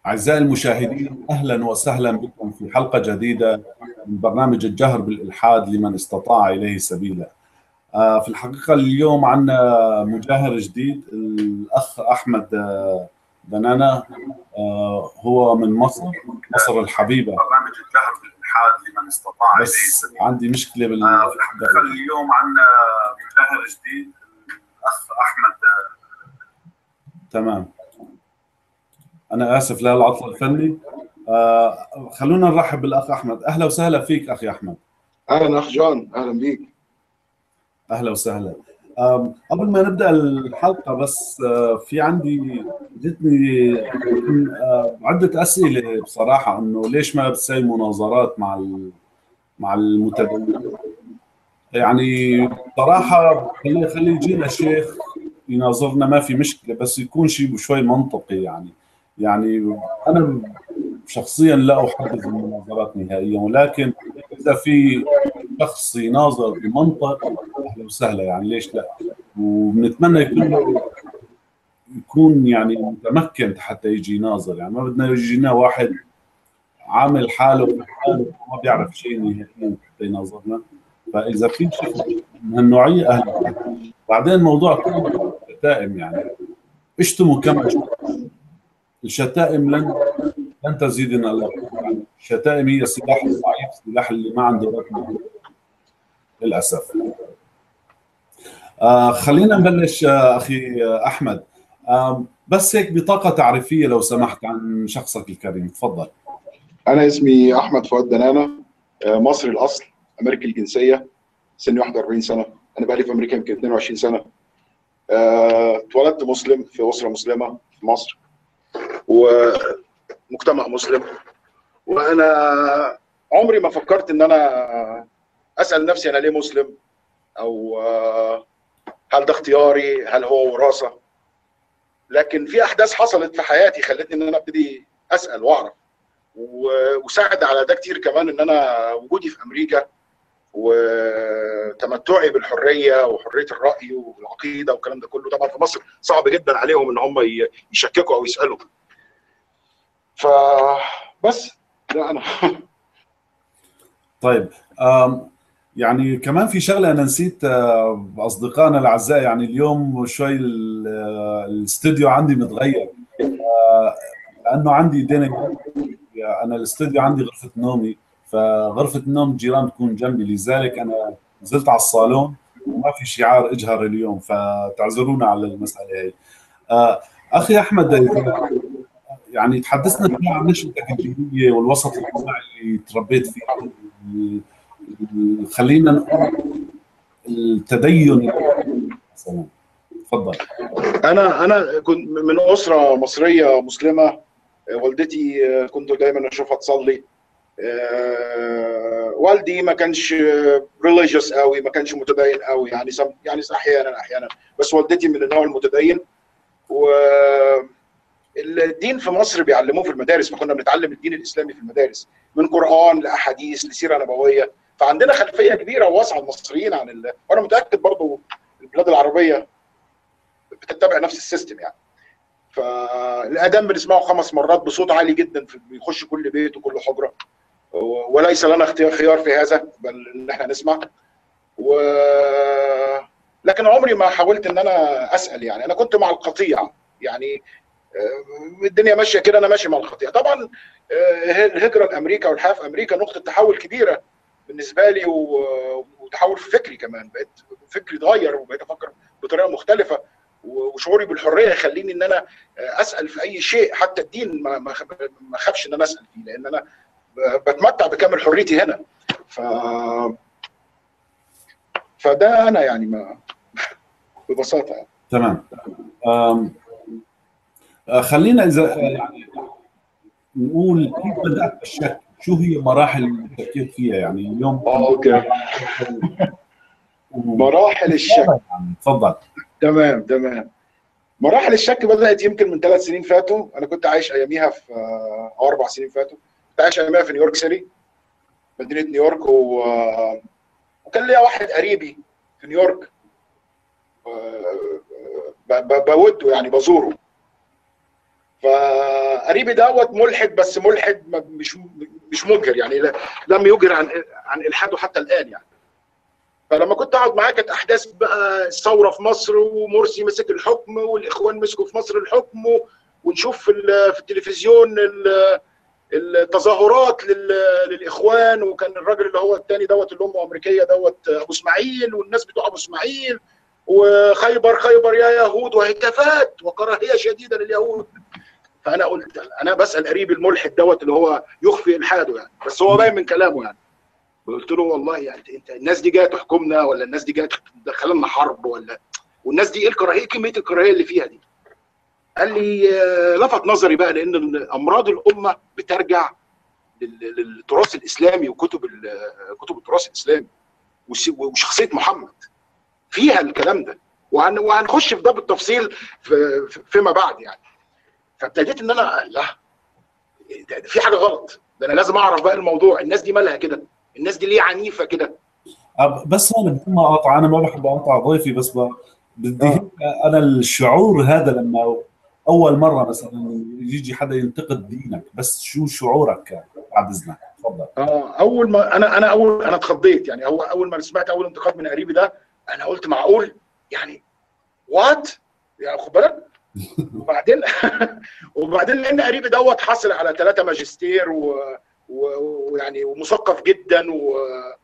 أعزائي المشاهدين أهلا وسهلا بكم في حلقة جديدة من برنامج الجهر بالإلحاد لمن استطاع إليه سبيلا آه، في الحقيقة اليوم عندنا مجاهر جديد الأخ أحمد آه، بنانا آه، هو من مصر مصر الحبيبة برنامج الجهر بالإلحاد لمن استطاع إليه بس سبيلا عندي مشكلة بال آه، في الحقيقة اليوم عندنا مجاهر جديد الأخ أحمد تمام أنا آسف لهالعطل الفني آه، خلونا نرحب بالأخ أحمد أهلا وسهلا فيك أخي أحمد اهلا اخ جون اهلا بيك اهلا وسهلا أم، قبل ما نبدا الحلقه بس آه، في عندي جتني آه، عده اسئله بصراحه انه ليش ما بتسوي مناظرات مع ال- مع المتدينين يعني بصراحه خلي خلي يجينا شيخ يناظرنا ما في مشكله بس يكون شيء شوي منطقي يعني يعني انا شخصيا لا احبذ المناظرات نهائيا ولكن اذا في شخص يناظر بمنطق اهلا وسهلا يعني ليش لا وبنتمنى يكون يكون يعني متمكن حتى يجي يناظر يعني ما بدنا يجينا واحد عامل حاله في حاله ما بيعرف شيء نهائيا حتى يناظرنا فاذا في شيء من هالنوعيه اهلا وسهلا. بعدين موضوع كله شتائم يعني اشتموا كما شئتم. الشتائم لن لن تزيدنا الا يعني الشتائم هي سلاح الضعيف سلاح اللي ما عنده رتم للاسف آه خلينا نبلش آه اخي آه احمد آه بس هيك بطاقه تعريفيه لو سمحت عن شخصك الكريم تفضل انا اسمي احمد فؤاد دنانه آه، مصري الاصل امريكي الجنسيه سني 41 سنه انا بقالي في امريكا يمكن 22 سنه آه، اتولدت مسلم في اسره مسلمه في مصر ومجتمع مسلم وانا عمري ما فكرت ان انا اسال نفسي انا ليه مسلم او آه، هل ده اختياري هل هو وراثه لكن في احداث حصلت في حياتي خلتني ان انا ابتدي اسال واعرف و- وساعد على ده كتير كمان ان انا وجودي في امريكا وتمتعي بالحريه وحريه الراي والعقيده والكلام ده كله طبعا في مصر صعب جدا عليهم ان هم ي- يشككوا او يسالوا فبس ده انا طيب آم يعني كمان في شغله انا نسيت آه، اصدقائنا الاعزاء يعني اليوم شوي ال- آه، الاستوديو عندي متغير آه، لانه عندي ديناميك انا الاستوديو عندي غرفه نومي فغرفه النوم الجيران تكون جنبي لذلك انا نزلت على الصالون وما في شعار اجهر اليوم فتعذرونا على المساله هي آه، اخي احمد إذا يعني تحدثنا شوي عن نشأتك الدينيه والوسط الاجتماعي اللي تربيت فيه ال- ال- خلينا نقول التدين مثلا تفضل انا انا كنت من اسره مصريه مسلمه والدتي كنت دايما اشوفها تصلي آه، والدي ما كانش ريليجيوس قوي ما كانش متدين قوي يعني سم يعني احيانا احيانا بس والدتي من النوع المتدين و الدين في مصر بيعلموه في المدارس فكنا بنتعلم الدين الاسلامي في المدارس من قران لاحاديث لسيره نبويه فعندنا خلفيه كبيره وواسعه المصريين عن ال... وانا متاكد برضو البلاد العربيه بتتبع نفس السيستم يعني فالاذان بنسمعه خمس مرات بصوت عالي جدا في بيخش كل بيت وكل حجره و- وليس لنا اختيار خيار في هذا بل ان احنا نسمع و لكن عمري ما حاولت ان انا اسال يعني انا كنت مع القطيع يعني آه، الدنيا ماشيه كده انا ماشي مع القطيع طبعا آه، الهجره لامريكا والحياه في امريكا نقطه تحول كبيره بالنسبه لي و- وتحول في فكري كمان بقيت فكري اتغير وبقيت افكر بطريقه مختلفه وشعوري بالحريه يخليني ان انا اسال في اي شيء حتى الدين ما ما ما اخافش ان انا اسال فيه لان انا بتمتع بكامل حريتي هنا ف فده انا يعني ما ببساطه يعني. تمام آم، آه، خلينا اذا آه، يعني نقول كيف بدات بالشك شو هي مراحل اللي شكيت فيها يعني اليوم اوكي مراحل الشك يعني تفضل تمام تمام مراحل الشك بدات يمكن من ثلاث سنين فاتوا انا كنت عايش اياميها في او اربع سنين فاتوا كنت عايش اياميها في نيويورك سيتي مدينه نيويورك و... وكان ليا واحد قريبي في نيويورك ب... ب... بوده يعني بزوره ف فقريبي دوت ملحد بس ملحد ما- مش مش مجهر يعني لا- لم يجهر عن عن الحاده حتى الان يعني فلما كنت اقعد معاه كانت احداث بقى الثوره في مصر ومرسي مسك الحكم والاخوان مسكوا في مصر الحكم و- ونشوف في ال- في التلفزيون ال- التظاهرات لل- للاخوان وكان الراجل اللي هو الثاني دوت اللي امه امريكيه دوت ابو اسماعيل والناس بتوع ابو اسماعيل وخيبر خيبر يا يهود وهتافات وكراهيه شديده لليهود فانا قلت انا بسال قريب الملحد دوت اللي هو يخفي الحاده يعني بس هو باين من كلامه يعني قلت له والله يعني انت الناس دي جايه تحكمنا ولا الناس دي جايه تدخل لنا حرب ولا والناس دي ايه الكراهيه ايه كميه الكراهيه اللي فيها دي قال لي آه، لفت نظري بقى لان امراض الامه بترجع لل- للتراث الاسلامي وكتب ال- كتب التراث الاسلامي وس- وشخصيه محمد فيها الكلام ده وهن- وهنخش في ده بالتفصيل في في- فيما بعد يعني فابتديت ان انا لا ده- ده في حاجه غلط ده انا لازم اعرف بقى الموضوع الناس دي مالها كده الناس دي ليه عنيفه كده أب- بس هون بدون ما اقطع انا ما بحب اقطع ضيفي بس ب- بدي آه. انا الشعور هذا لما اول مره مثلا يجي حدا ينتقد دينك بس شو شعورك كان بعد اذنك تفضل اه اول ما انا انا اول انا اتخضيت يعني هو اول ما سمعت اول انتقاد من قريبي ده انا قلت معقول يعني وات يعني خد بالك وبعدين وبعدين لان قريبي دوت حاصل على ثلاثه ماجستير و- و- ويعني ومثقف جدا و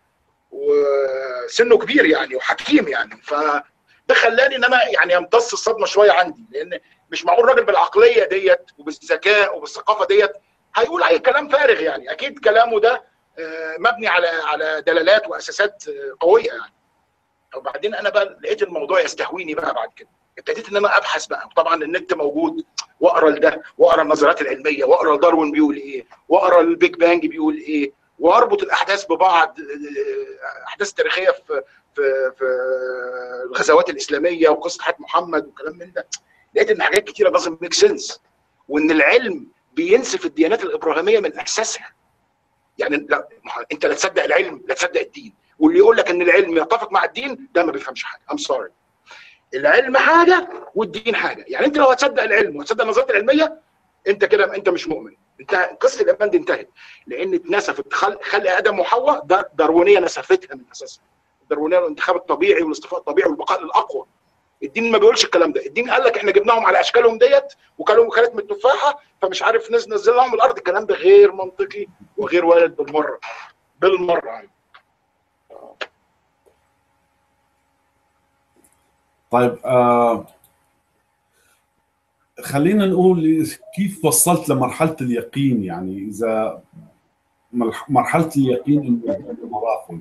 وسنه كبير يعني وحكيم يعني ف ده خلاني ان انا يعني امتص الصدمه شويه عندي لان مش معقول راجل بالعقليه ديت وبالذكاء وبالثقافه ديت هيقول اي كلام فارغ يعني اكيد كلامه ده آه، مبني على على دلالات واساسات آه، قويه يعني وبعدين انا بقى لقيت الموضوع يستهويني بقى بعد كده ابتديت ان انا ابحث بقى طبعا النت موجود واقرا لده واقرا النظريات العلميه واقرا داروين بيقول ايه واقرا البيج بانج بيقول ايه واربط الاحداث ببعض آه، احداث تاريخيه في في في الغزوات الاسلاميه وقصه حياه محمد وكلام من ده لقيت ان حاجات كتيره doesn't ميك سنس وان العلم بينسف الديانات الابراهيميه من اساسها يعني لا ما- انت لا تصدق العلم لا تصدق الدين واللي يقول لك ان العلم يتفق مع الدين ده ما بيفهمش حاجه ام سوري العلم حاجه والدين حاجه يعني انت لو هتصدق العلم وتصدق النظريات العلميه انت كده انت مش مؤمن انت قصه الايمان دي انتهت لان اتنسفت خلق, خلق ادم وحواء ده داروينيه نسفتها من اساسها الداروينيه الانتخاب الطبيعي والاصطفاء الطبيعي والبقاء للاقوى الدين ما بيقولش الكلام ده الدين قال لك احنا جبناهم على اشكالهم ديت وكلوا كانت من التفاحه فمش عارف نز- ننزل لهم الارض الكلام ده غير منطقي وغير وارد بالمره بالمره يعني طيب آه خلينا نقول كيف وصلت لمرحله اليقين يعني اذا مرح- مرحله اليقين انه المراحل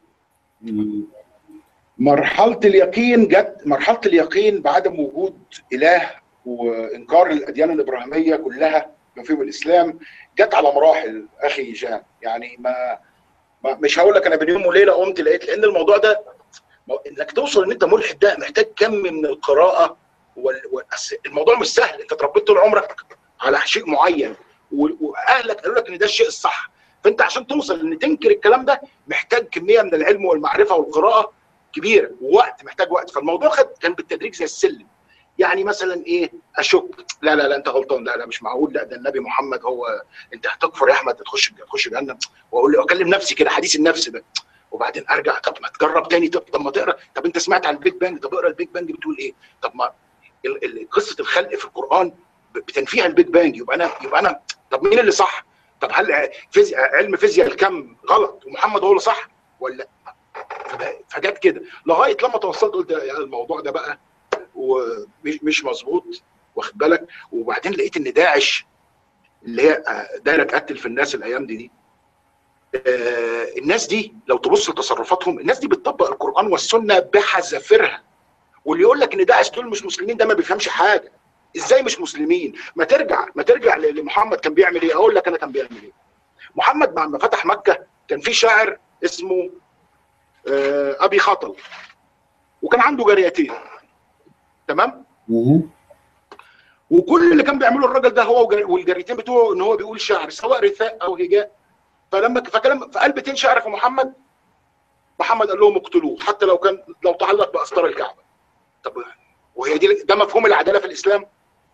مرحله اليقين جت مرحله اليقين بعدم وجود اله وانكار الاديان الابراهيميه كلها بما فيهم الاسلام جت على مراحل اخي جان يعني ما, ما مش هقول لك انا بين يوم وليله قمت لقيت لان الموضوع ده ما- انك توصل ان انت ملحد ده محتاج كم من القراءه وال... وال... أس- الموضوع مش سهل انت اتربيت طول عمرك على شيء معين و... واهلك قالوا لك ان ده الشيء الصح فانت عشان توصل ان تنكر الكلام ده محتاج كميه من العلم والمعرفه والقراءه كبيره ووقت محتاج وقت فالموضوع خد كان بالتدريج زي السلم يعني مثلا ايه اشك لا لا لا انت غلطان لا لا مش معقول لا ده النبي محمد هو انت هتكفر يا احمد هتخش هتخش جهنم واقول له اكلم نفسي كده حديث النفس ده وبعدين ارجع طب ما تجرب تاني طب, طب ما تقرا طب انت سمعت عن البيج بانج طب اقرا البيج بانج بتقول ايه طب ما ال- ال- قصه الخلق في القران ب- بتنفيها البيج بانج يبقى انا يبقى انا طب مين اللي صح طب هل فيزياء علم فيزياء الكم غلط ومحمد هو اللي صح ولا فبقى- فجت كده لغايه لما توصلت قلت يا الموضوع ده بقى ومش مش مظبوط واخد بالك وبعدين لقيت ان داعش اللي هي آه، دايره تقتل في الناس الايام دي دي آه، الناس دي لو تبص لتصرفاتهم الناس دي بتطبق القران والسنه بحذافيرها واللي يقول لك ان داعش دول مش مسلمين ده ما بيفهمش حاجه ازاي مش مسلمين ما ترجع ما ترجع ل- لمحمد كان بيعمل ايه اقول لك انا كان بيعمل ايه محمد بعد ما فتح مكه كان في شاعر اسمه آه، ابي خطل وكان عنده جاريتين تمام مهم. وكل اللي كان بيعمله الراجل ده هو وجر- والجريتين بتوعه ان هو بيقول شعر سواء رثاء او هجاء فلما فكلام فقال بيتين شعر في محمد محمد قال لهم اقتلوه حتى لو كان لو تعلق باستار الكعبه طب وهي دي ده مفهوم العداله في الاسلام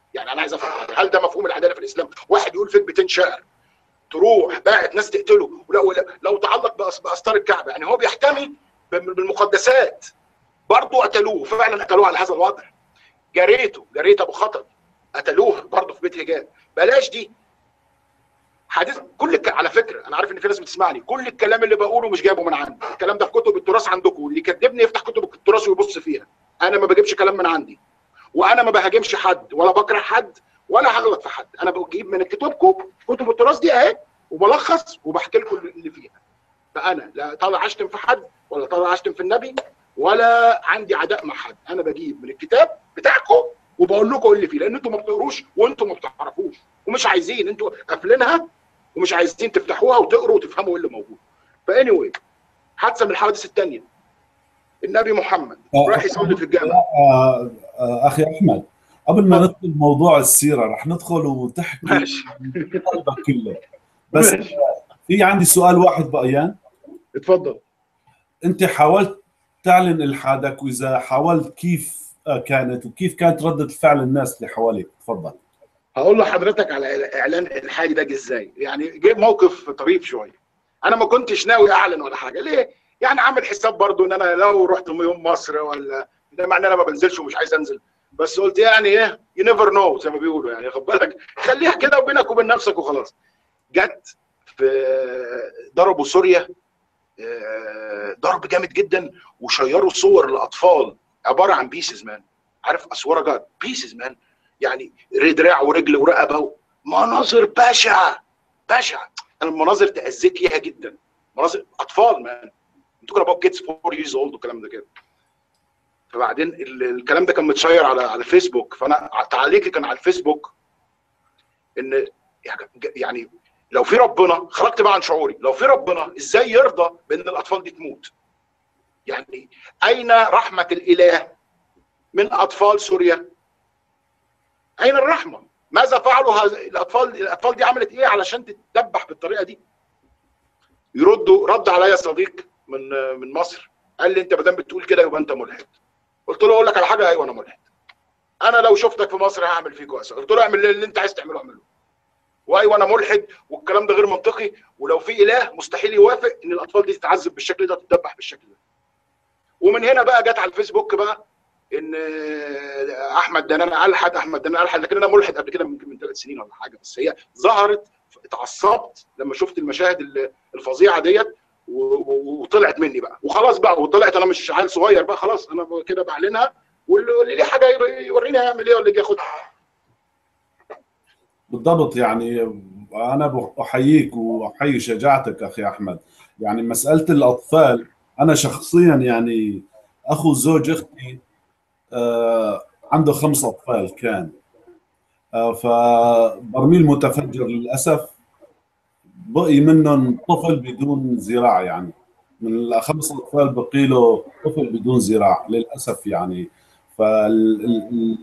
يعني انا عايز افهم هل ده مفهوم العداله في الاسلام واحد يقول فيك 200 شعر تروح باعت ناس تقتله ولو لو تعلق بأس- باستار الكعبه يعني هو بيحتمي بال- بالمقدسات برضه قتلوه فعلا قتلوه على هذا الوضع جريته جريت ابو خطب قتلوه برضه في بيت هجاب بلاش دي حديث كل الك... على فكره انا عارف ان في ناس بتسمعني كل الكلام اللي بقوله مش جايبه من عندي الكلام ده في كتب التراث عندكم واللي يكذبني يفتح كتب التراث ويبص فيها انا ما بجيبش كلام من عندي وانا ما بهاجمش حد ولا بكره حد ولا هغلط في حد انا بجيب من كتبكم كتب التراث دي اهي وبلخص وبحكي لكم اللي فيها فانا لا طالع اشتم في حد ولا طالع اشتم في النبي ولا عندي عداء مع حد انا بجيب من الكتاب بتاعكم وبقول لكم اللي فيه لان انتوا ما بتقروش وانتوا ما بتعرفوش ومش عايزين انتوا قافلينها ومش عايزين تفتحوها وتقروا وتفهموا ايه اللي موجود فاني واي حادثه من الحوادث الثانيه النبي محمد آه، راح يصلي في الجامع آه، آه، اخي احمد قبل ما ندخل موضوع السيره رح ندخل وتحكي ماشي قلبك كله بس ماشي. في عندي سؤال واحد بقيان اتفضل انت حاولت تعلن الحادك واذا حاولت كيف آه، كانت وكيف كانت رده فعل الناس اللي حواليك تفضل هقول لحضرتك على اعلان الحالي ده جه ازاي يعني جه موقف طريف شويه انا ما كنتش ناوي اعلن ولا حاجه ليه يعني عامل حساب برضو ان انا لو رحت يوم مصر ولا ده معناه ان انا ما بنزلش ومش عايز انزل بس قلت يعني ايه يو نيفر نو زي ما بيقولوا يعني خد بالك خليها كده بينك وبين نفسك وخلاص جت في ضربوا سوريا آه، ضرب جامد جدا وشيروا صور لاطفال عباره عن بيسز مان عارف اسوره جاد بيسز مان يعني دراع ورجل ورقبه مناظر بشعه بشعه انا المناظر تاذيت ليها جدا مناظر اطفال مان انتوا كده اباوت كيدز 4 ييرز اولد والكلام ده كده فبعدين ال- الكلام ده كان متشير على على فيسبوك فانا تعليقي كان على الفيسبوك ان يعني لو في ربنا خرجت بقى عن شعوري لو في ربنا ازاي يرضى بان الاطفال دي تموت يعني اين رحمه الاله من اطفال سوريا اين الرحمه ماذا فعلوا هذا الاطفال الاطفال دي عملت ايه علشان تتذبح بالطريقه دي يردوا رد عليا صديق من من مصر قال لي انت ما دام بتقول كده يبقى انت ملحد قلت له اقول لك على حاجه ايوه انا ملحد انا لو شفتك في مصر هعمل فيك واسع قلت له اعمل اللي انت عايز تعمله اعمله وايوه انا ملحد والكلام ده غير منطقي ولو في اله مستحيل يوافق ان الاطفال دي تتعذب بالشكل ده تتذبح بالشكل ده ومن هنا بقى جت على الفيسبوك بقى ان احمد دنان الحد احمد دنان الحد لكن انا ملحد قبل كده يمكن من ثلاث سنين ولا حاجه بس هي ظهرت اتعصبت لما شفت المشاهد ال- الفظيعه ديت و- و- وطلعت مني بقى وخلاص بقى وطلعت انا مش عيل صغير بقى خلاص انا كده بعلنها واللي واللي ليه حاجه يوريني هيعمل ايه واللي يجي ياخدها بالضبط يعني انا احييك واحيي شجاعتك اخي احمد يعني مساله الاطفال انا شخصيا يعني اخو زوج اختي آه عنده خمس اطفال كان آه فبرميل متفجر للاسف بقي منهم طفل بدون ذراع يعني من الخمس اطفال بقي له طفل بدون ذراع للاسف يعني فال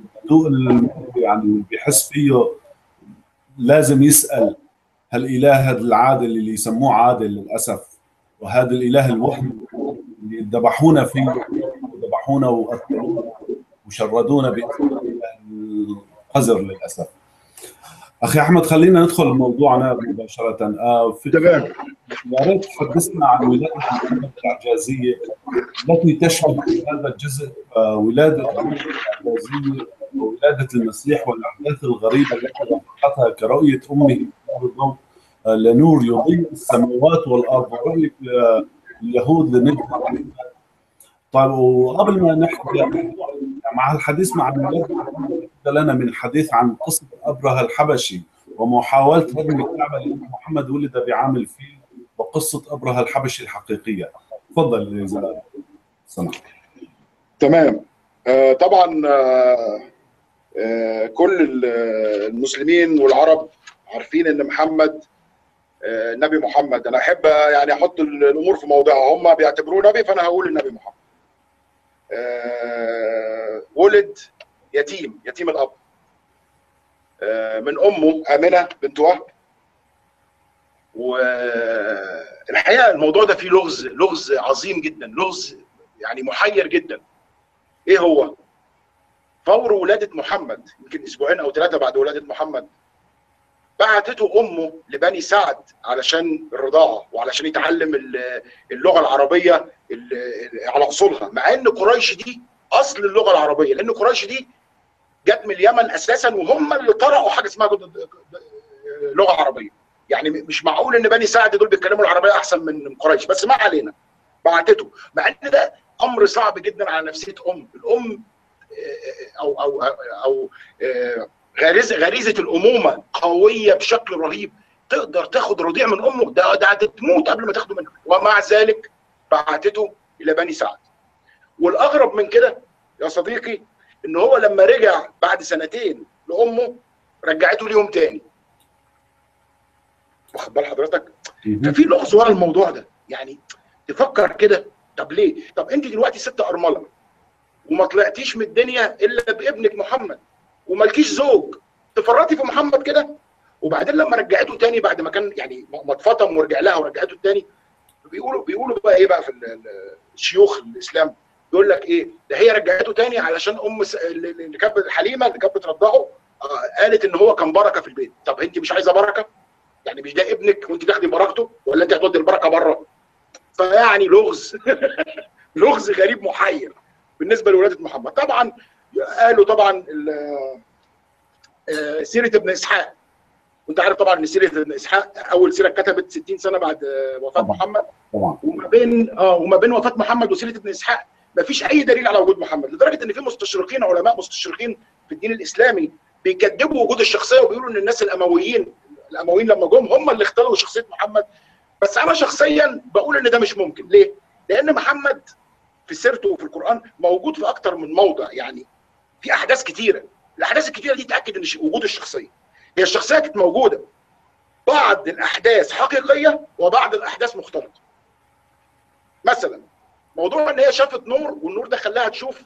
يعني بيحس فيه لازم يسال هالاله هذا العادل اللي يسموه عادل للاسف وهذا الاله الوهم اللي ذبحونا فيه ذبحونا وقتلونا وشردونا بالقذر للاسف اخي احمد خلينا ندخل موضوعنا مباشره آه في تمام يا ريت تحدثنا عن ولاده محمد الاعجازيه التي تشمل في هذا الجزء آه ولاده محمد الاعجازيه وولاده المسيح والاحداث الغريبه التي وافقتها كرؤيه امه الضوء آه لنور يضيء السماوات والارض ورؤيه آه اليهود لنجم طيب وقبل ما نحكي مع الحديث مع الولاد لنا من الحديث عن قصه ابرهه الحبشي ومحاوله هدم الكعبه لان محمد ولد بعام الفيل وقصه ابرهه الحبشي الحقيقيه تفضل يا زلال سمح تمام آه طبعا آه آه كل المسلمين والعرب عارفين ان محمد آه نبي محمد انا احب يعني احط الامور في موضعها هم بيعتبروه نبي فانا هقول النبي محمد آه ولد يتيم يتيم الاب آه من امه امنه بنت وهب والحقيقه الموضوع ده فيه لغز لغز عظيم جدا لغز يعني محير جدا ايه هو فور ولاده محمد يمكن اسبوعين او ثلاثه بعد ولاده محمد بعتته امه لبني سعد علشان الرضاعه وعلشان يتعلم ال- اللغه العربيه ال- ال- على اصولها مع ان قريش دي اصل اللغه العربيه لان قريش دي جت من اليمن اساسا وهم اللي طرقوا حاجه اسمها جد- لغه عربيه يعني مش معقول ان بني سعد دول بيتكلموا العربيه احسن من قريش بس ما علينا بعتته مع ان ده امر صعب جدا على نفسيه ام الام آه، او او او آه، غريزه غريزه الامومه قويه بشكل رهيب تقدر تاخد رضيع من امه ده ده هتموت قبل ما تاخده منه ومع ذلك بعتته الى بني سعد والاغرب من كده يا صديقي ان هو لما رجع بعد سنتين لامه رجعته ليهم تاني واخد بال حضرتك مهم. ففي لغز ورا الموضوع ده يعني تفكر كده طب ليه طب انت دلوقتي ست ارمله وما طلعتيش من الدنيا الا بابنك محمد ومالكيش زوج تفرطي في محمد كده وبعدين لما رجعته تاني بعد ما كان يعني ما اتفطم ورجع لها ورجعته تاني بيقولوا بيقولوا بقى ايه بقى في ال- ال- الشيوخ الاسلام يقول لك ايه ده هي رجعته تاني علشان ام س- اللي كانت حليمه اللي كانت بترضعه آه، قالت ان هو كان بركه في البيت طب انت مش عايزه بركه يعني مش ده ابنك وانت تاخدي بركته ولا انت هتودي البركه بره فيعني لغز لغز غريب محير بالنسبه لولاده محمد طبعا قالوا طبعا ال- آه، سيره ابن اسحاق وانت عارف طبعا ان سيره ابن اسحاق اول سيره اتكتبت 60 سنه بعد آه، وفاه طبعاً. محمد طبعا وما بين اه وما بين وفاه محمد وسيره ابن اسحاق ما فيش اي دليل على وجود محمد لدرجه ان في مستشرقين علماء مستشرقين في الدين الاسلامي بيكذبوا وجود الشخصيه وبيقولوا ان الناس الامويين الامويين لما جم هم اللي اختاروا شخصيه محمد بس انا شخصيا بقول ان ده مش ممكن ليه؟ لان محمد في سيرته وفي القران موجود في اكتر من موضع يعني في احداث كتيره الاحداث الكتيره دي تاكد ان ش- وجود الشخصيه هي الشخصيه كانت موجوده بعض الاحداث حقيقيه وبعض الاحداث مختلطه مثلا موضوع ان هي شافت نور والنور ده خلاها تشوف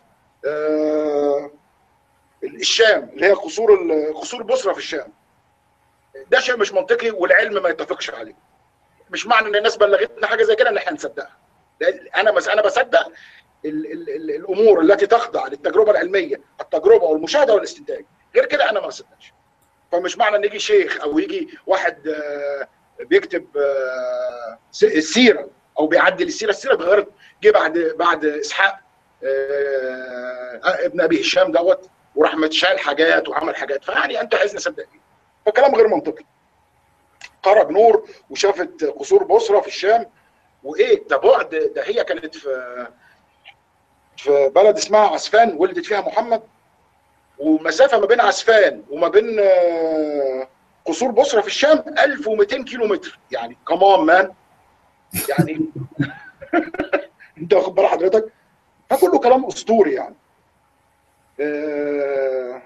آه الشام اللي هي قصور ال- قصور بصره في الشام ده شيء مش منطقي والعلم ما يتفقش عليه مش معنى ان الناس بلغتنا حاجه زي كده ان احنا نصدقها لأن انا بس انا بصدق ال ال ال الامور التي تخضع للتجربه العلميه التجربه والمشاهده والاستنتاج غير كده انا ما بصدقش فمش معنى ان يجي شيخ او يجي واحد آه، بيكتب آه، س- السيره او بيعدل السيره السيره اتغيرت جه بعد بعد اسحاق آه، آه، ابن ابي هشام دوت وراح متشال حاجات وعمل حاجات فيعني انت عايزني اصدق ايه؟ فكلام غير منطقي خرج نور وشافت قصور بصره في الشام وايه ده بعد ده هي كانت في في بلد اسمها عسفان ولدت فيها محمد ومسافه ما بين عسفان وما بين آه، قصور بصره في الشام 1200 كيلو متر يعني كمان مان يعني انت واخد بال حضرتك ده كله كلام اسطوري يعني آه،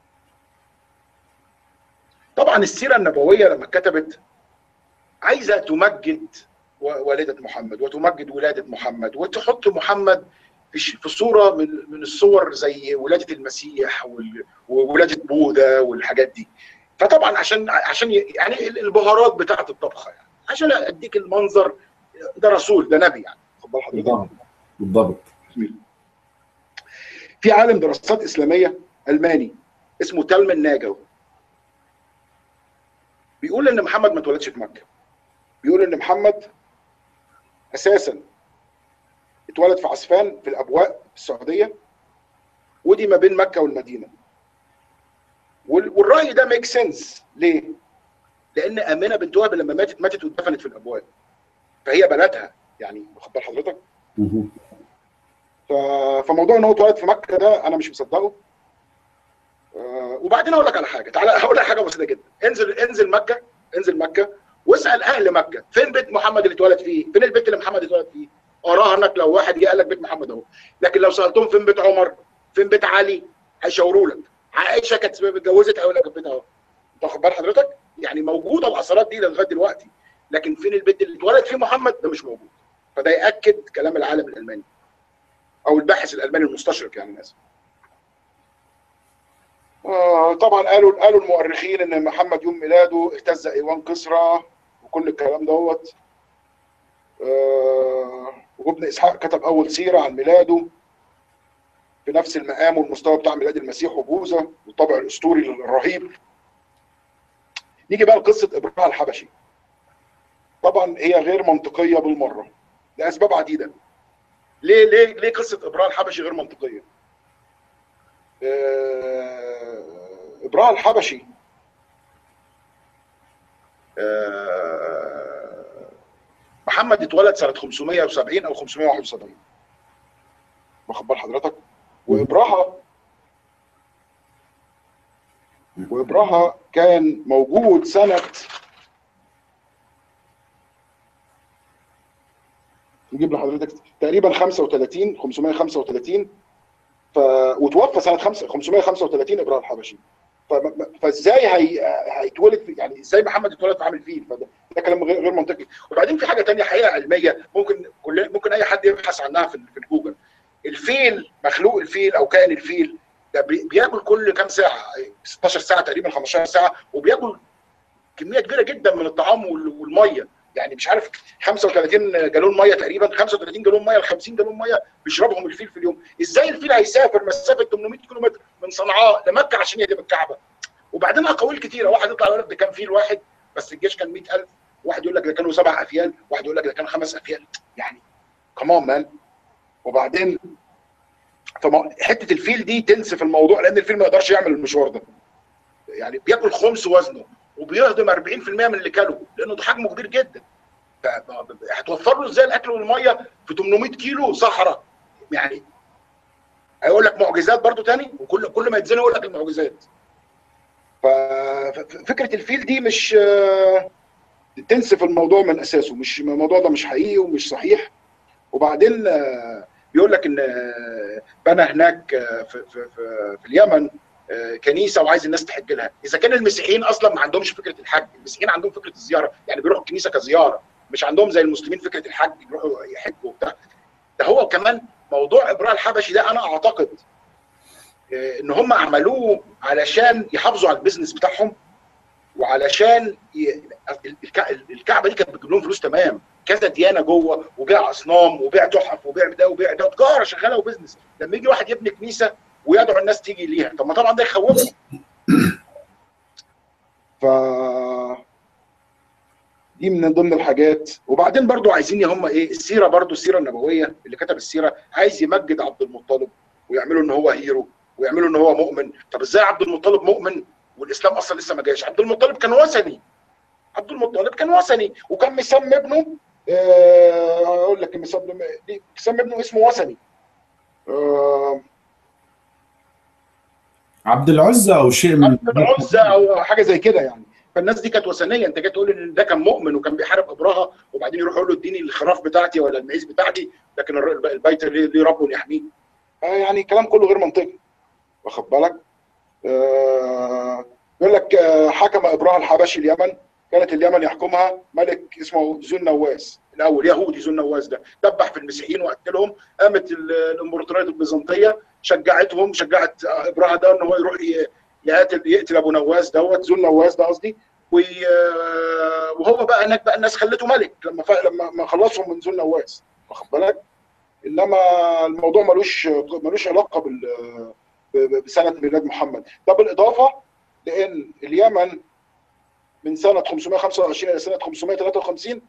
طبعا السيره النبويه لما اتكتبت عايزه تمجد و- والده محمد وتمجد ولاده محمد وتحط محمد في ش- في صوره من من الصور زي ولاده المسيح وال- وولاده بوذا والحاجات دي فطبعا عشان عشان ي- يعني ال- البهارات بتاعه الطبخه يعني عشان اديك المنظر ده رسول ده نبي يعني خد بال حضرتك بالضبط بالضبط في عالم دراسات اسلاميه الماني اسمه تالمن ناجو بيقول ان محمد ما اتولدش في مكه بيقول ان محمد اساسا اتولد في عسفان في الابواء في السعوديه ودي ما بين مكه والمدينه وال- والراي ده ميك سنس ليه؟ لان امنه بنت وهب لما ماتت ماتت واتدفنت في الابواب فهي بلدها يعني واخد بال حضرتك؟ مهم. ف- فموضوع ان هو اتولد في مكه ده انا مش مصدقه آه، وبعدين اقول لك على حاجه تعالى هقول لك حاجه بسيطه جدا انزل انزل مكه انزل مكه واسال اهل مكه فين بيت محمد اللي اتولد فيه؟ فين البيت اللي محمد اتولد فيه؟ اراهنك لو واحد جه قال لك بيت محمد اهو لكن لو سالتهم فين بيت عمر؟ فين بيت علي؟ هيشاوروا لك عائشه كانت اتجوزت هيقول لك البيت اهو انت واخد بال حضرتك؟ يعني موجوده الاثارات دي لغايه دلوقتي لكن فين البيت اللي اتولد فيه محمد ده مش موجود فده ياكد كلام العالم الالماني او الباحث الالماني المستشرق يعني الناس آه طبعا قالوا قالوا المؤرخين ان محمد يوم ميلاده اهتز ايوان كسرى وكل الكلام دوت آه وابن اسحاق كتب اول سيره عن ميلاده في نفس المقام والمستوى بتاع ميلاد المسيح وبوذا والطابع الاسطوري الرهيب نيجي بقى لقصه ابراهيم الحبشي طبعا هي غير منطقيه بالمره لاسباب عديده ليه ليه ليه قصه ابراهيم الحبشي غير منطقيه آه، ابراهيم الحبشي آه، محمد اتولد سنه 570 او 571 واخد بال حضرتك وابراهة وابراهة كان موجود سنه نجيب لحضرتك تقريبا 35 535 ف وتوفى سنه 5 535 ابراهيم الحبشي فم- فازاي هي... هيتولد في... يعني ازاي محمد اتولد في عامل فيل فده ده كلام غير غير منطقي وبعدين في حاجه تانية حقيقه علميه ممكن كل ممكن اي حد يبحث عنها في, في الجوجل الفيل مخلوق الفيل او كائن الفيل ده بي- بياكل كل كام ساعه 16 ساعه تقريبا 15 ساعه وبياكل كميه كبيره جدا من الطعام وال- والميه يعني مش عارف 35 جالون ميه تقريبا 35 جالون ميه ل 50 جالون ميه بيشربهم الفيل في اليوم ازاي الفيل هيسافر مسافه 800 كيلو متر من صنعاء لمكه عشان يهدم الكعبه وبعدين اقاويل كتيره واحد يطلع يقول لك ده كان فيل واحد بس الجيش كان 100000 واحد يقول لك ده كانوا سبع افيال واحد يقول لك ده كان خمس افيال يعني كمان مان وبعدين فما حته الفيل دي تنسف الموضوع لان الفيل ما يقدرش يعمل المشوار ده يعني بياكل خمس وزنه وبيهضم 40% من اللي كاله لانه ده حجمه كبير جدا ف- هتوفر له ازاي الاكل والميه في 800 كيلو صحراء يعني هيقول لك معجزات برضو تاني وكل كل ما يتزنق يقول لك المعجزات ف- ففكره الفيل دي مش آه، تنسف الموضوع من اساسه مش الموضوع ده مش حقيقي ومش صحيح وبعدين آه، بيقول لك ان آه، بنى هناك آه، في, في, في, في اليمن آه، كنيسه وعايز الناس تحج لها اذا كان المسيحيين اصلا ما عندهمش فكره الحج المسيحيين عندهم فكره الزياره يعني بيروحوا الكنيسه كزياره مش عندهم زي المسلمين فكره الحج يروحوا يحجوا وبتاع ده هو كمان موضوع ابراء الحبشي ده انا اعتقد آه، ان هم عملوه علشان يحافظوا على البيزنس بتاعهم وعلشان ي... الك- الكعبه دي كانت بتجيب لهم فلوس تمام كذا ديانه جوه وبيع اصنام وبيع تحف وبيع ده وبيع ده تجاره شغاله وبزنس لما يجي واحد يبني كنيسه ويدعو الناس تيجي ليها طب ما طبعا ده يخوفهم ف دي من ضمن الحاجات وبعدين برضو عايزين هم ايه السيره برضو السيره النبويه اللي كتب السيره عايز يمجد عبد المطلب ويعملوا ان هو هيرو ويعملوا ان هو مؤمن طب ازاي عبد المطلب مؤمن والاسلام اصلا لسه ما جاش عبد المطلب كان وثني عبد المطلب كان وثني وكان مسمي ابنه آه، اقول لك مسمي مسمي ابنه اسمه وثني آه، عبد العزة او شيء من عبد العزى او حاجه زي كده يعني فالناس دي كانت وثنيه انت جاي تقول ان ده كان مؤمن وكان بيحارب ابرهه وبعدين يروح يقول له اديني الخراف بتاعتي ولا المعيز بتاعتي لكن الر- البيت ليه ليه رب يحميه آه، يعني كلام كله غير منطقي واخد بالك آه، يقول لك آه، حكم ابراهيم الحبشي اليمن كانت اليمن يحكمها ملك اسمه ذو النواس الاول يهودي ذو النواس ده دبح في المسيحيين وقتلهم قامت ال- الامبراطوريه البيزنطيه شجعتهم شجعت آه، ابراهيم ده ان هو يروح ي- يقتل يقتل ابو نواس دوت ذو النواس ده قصدي وي- آه، وهو بقى هناك بقى الناس خلته ملك لما ف... لما ما خلصهم من ذو النواس واخد بالك انما الموضوع ملوش ملوش علاقه بال ب- ب- بسنه ميلاد محمد ده بالاضافه لان اليمن من سنه 525 الى سنه 553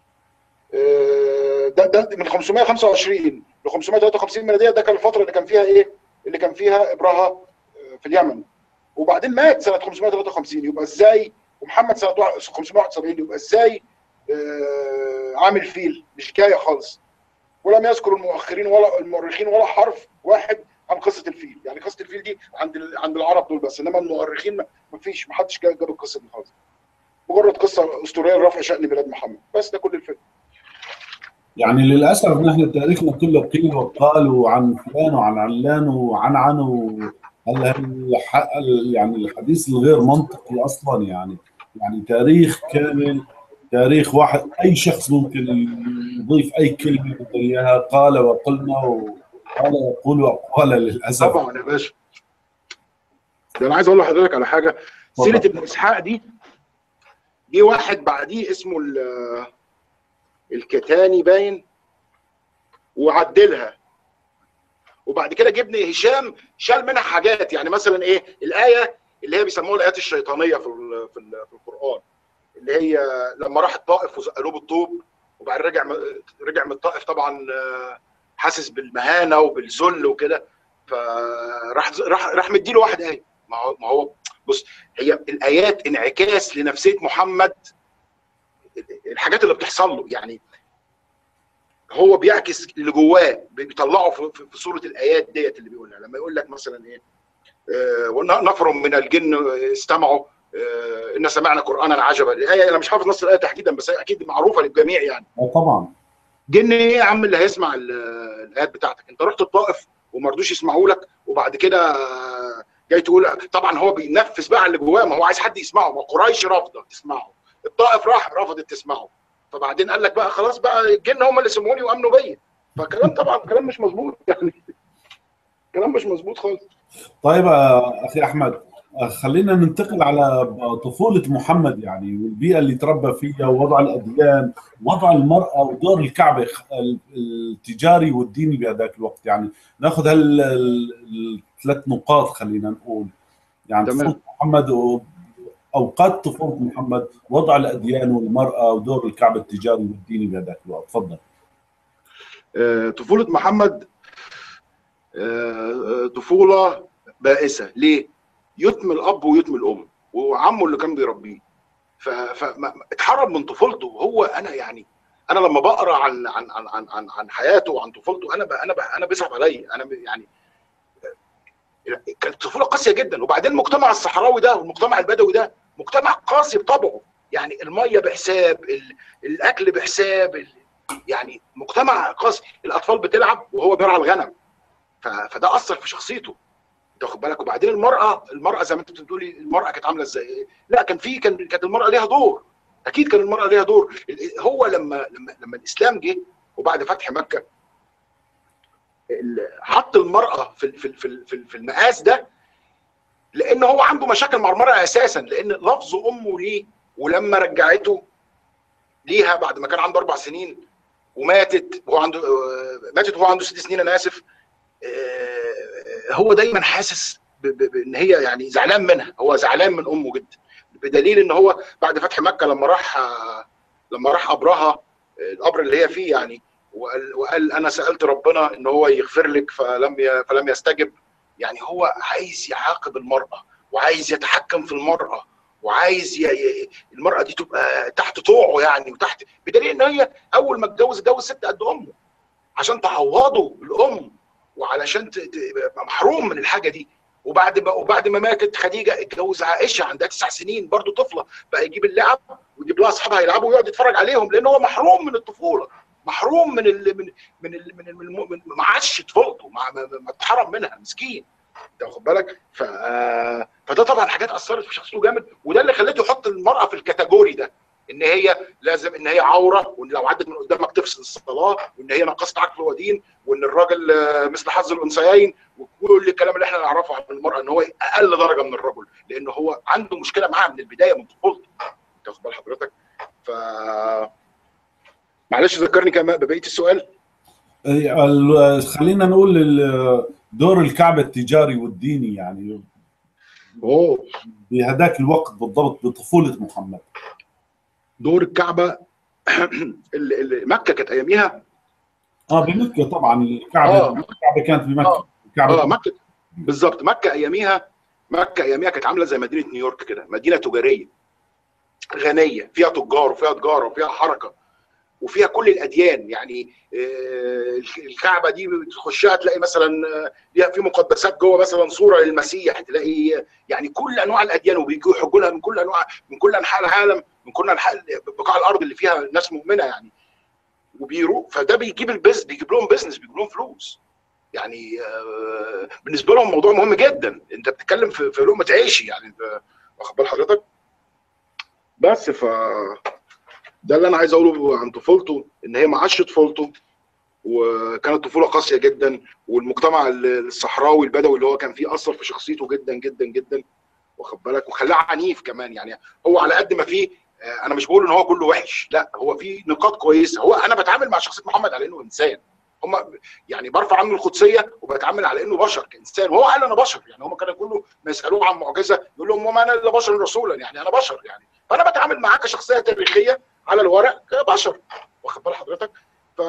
آه، ده ده من 525 ل 553 ميلاديه ده كان الفتره اللي كان فيها ايه؟ اللي كان فيها ابراهيم في اليمن وبعدين مات سنه 553 يبقى ازاي ومحمد سنه 571 يبقى ازاي آه، عامل فيل مش حكايه خالص ولم يذكر المؤخرين ولا المؤرخين ولا حرف واحد عن قصه الفيل يعني قصه الفيل دي عند ال- عند العرب دول بس انما المؤرخين ما ما فيش ما حدش جاب جاب القصه دي خالص مجرد قصه اسطوريه لرفع شان ميلاد محمد بس ده كل الفيلم يعني للاسف نحن تاريخنا كله قيل وقال وعن فلان وعن علان وعن عن و... هلا الح... يعني الحديث الغير منطقي اصلا يعني يعني تاريخ كامل تاريخ واحد اي شخص ممكن يضيف اي كلمه بده اياها قال وقلنا وقال يقول وقال للاسف طبعا يا باشا ده انا عايز اقول لحضرتك على حاجه سيره ابن اسحاق دي جه واحد بعديه اسمه ال- الكتاني باين وعدلها وبعد كده جبن هشام شال منها حاجات يعني مثلا ايه الايه اللي هي بيسموها الايات الشيطانيه في ال في, ال في القران اللي هي لما راح الطائف وزقلوه بالطوب وبعدين رجع رجع من الطائف طبعا حاسس بالمهانه وبالذل وكده فراح راح راح مديله واحد ايه ما هو ما هو بص هي الايات انعكاس لنفسيه محمد الحاجات اللي بتحصل له يعني هو بيعكس اللي جواه بيطلعه في, في صوره الايات ديت اللي بيقولها لما يقول لك مثلا ايه آه نفر من الجن استمعوا آه ان سمعنا قرانا عجبا الايه انا مش حافظ نص الايه تحديدا بس هي اكيد معروفه للجميع يعني اه طبعا جن ايه يا عم اللي هيسمع الايات بتاعتك انت رحت الطائف وما رضوش يسمعوا لك وبعد كده جاي تقول طبعا هو بينفذ بقى اللي جواه ما هو عايز حد يسمعه ما قريش رافضه تسمعه الطائف راح رفضت تسمعه فبعدين قال لك بقى خلاص بقى الجن هم اللي سمعوني وامنوا بيا فكلام طبعا كلام مش مظبوط يعني كلام مش مظبوط خالص طيب اخي احمد خلينا ننتقل على طفوله محمد يعني والبيئه اللي تربى فيها ووضع الاديان وضع المراه ودور الكعبه التجاري والديني بهذاك الوقت يعني ناخذ هالثلاث نقاط خلينا نقول يعني طفوله محمد اوقات طفوله محمد وضع الاديان والمراه ودور الكعبه التجاري والديني بهذاك الوقت تفضل طفوله محمد طفوله بائسه ليه يتم الاب ويتم الام وعمه اللي كان بيربيه فاتحرم من طفولته هو انا يعني انا لما بقرا عن عن عن عن عن, عن حياته وعن طفولته انا ب انا ب انا بيصعب عليا انا يعني كانت طفوله قاسيه جدا وبعدين المجتمع الصحراوي ده والمجتمع البدوي ده مجتمع قاسي بطبعه يعني الميه بحساب الاكل بحساب يعني مجتمع قاسي الاطفال بتلعب وهو بيرعى الغنم فده اثر في شخصيته انت واخد بالك وبعدين المراه المراه زي ما انت بتقولي المراه كانت عامله ازاي لا كان في كان كانت المراه ليها دور اكيد كان المراه ليها دور هو لما لما لما الاسلام جه وبعد فتح مكه حط المراه في في في في المقاس ده لان هو عنده مشاكل مع المراه اساسا لان لفظ امه ليه ولما رجعته ليها بعد ما كان عنده اربع سنين وماتت وهو عنده ماتت وهو عنده ست سنين انا اسف هو دايما حاسس بان هي يعني زعلان منها هو زعلان من امه جدا بدليل ان هو بعد فتح مكه لما راح لما راح قبرها القبر اللي هي فيه يعني وقال, وقال انا سالت ربنا ان هو يغفر لك فلم فلم يستجب يعني هو عايز يعاقب المراه وعايز يتحكم في المراه وعايز ي... المراه دي تبقى تحت طوعه يعني وتحت بدليل ان هي اول ما اتجوز اتجوز ست قد امه عشان تعوضه الام وعلشان تبقى محروم من الحاجه دي وبعد ما وبعد ما ماتت خديجه اتجوز عائشه عندها تسع سنين برضه طفله بقى يجيب اللعب ويجيب لها اصحابها يلعبوا ويقعد يتفرج عليهم لان هو محروم من الطفوله محروم من ال من من ال من, ال من ما عادش طفولته ما اتحرم منها مسكين انت واخد بالك ف فده طبعا حاجات اثرت في شخصيته جامد وده اللي خلته يحط المراه في الكاتيجوري ده ان هي لازم ان هي عوره وان لو عدت من قدامك تفسد الصلاه وان هي نقصت عقل ودين وان الراجل مثل حظ الانثيين وكل الكلام اللي احنا نعرفه عن المراه ان هو اقل درجه من الرجل لان هو عنده مشكله معاها من البدايه من طفولته انت واخد بال حضرتك ف معلش ذكرني كمان ببقيه السؤال خلينا نقول دور الكعبه التجاري والديني يعني اوه بهذاك الوقت بالضبط بطفوله محمد دور الكعبه اللي مكه كانت اياميها اه بمكه طبعا الكعبه آه. الكعبه كانت بمكه آه. الكعبه اه مكه بالظبط مكه اياميها مكه اياميها كانت عامله زي مدينه نيويورك كده مدينه تجاريه غنيه فيها تجار وفيها تجاره وفيها حركه وفيها كل الاديان يعني الكعبه دي تخشها تلاقي مثلا ليها في مقدسات جوه مثلا صوره للمسيح تلاقي يعني كل انواع الاديان وبيجوا يحجوا لها من كل انواع من كل انحاء العالم من كل انحاء بقاع الارض اللي فيها ناس مؤمنه يعني وبيرو فده بيجيب البيز بيجيب لهم بيزنس بيجيب لهم فلوس يعني بالنسبه لهم موضوع مهم جدا انت بتتكلم في في لقمه عيشي يعني واخد بال حضرتك بس ف ده اللي انا عايز اقوله عن طفولته ان هي ما عاشش طفولته وكانت طفوله قاسيه جدا والمجتمع الصحراوي البدوي اللي هو كان فيه اثر في شخصيته جدا جدا جدا واخد بالك وخلاه عنيف كمان يعني هو على قد ما فيه انا مش بقول ان هو كله وحش لا هو في نقاط كويسه هو انا بتعامل مع شخصيه محمد على انه انسان هم يعني برفع عنه القدسيه وبتعامل على انه بشر كانسان وهو قال انا بشر يعني هم كانوا كله ما يسالوه عن معجزه يقول لهم وما انا الا بشر رسولا يعني انا بشر يعني فانا بتعامل معاه كشخصيه تاريخيه على الورق كبشر واخد بال حضرتك ف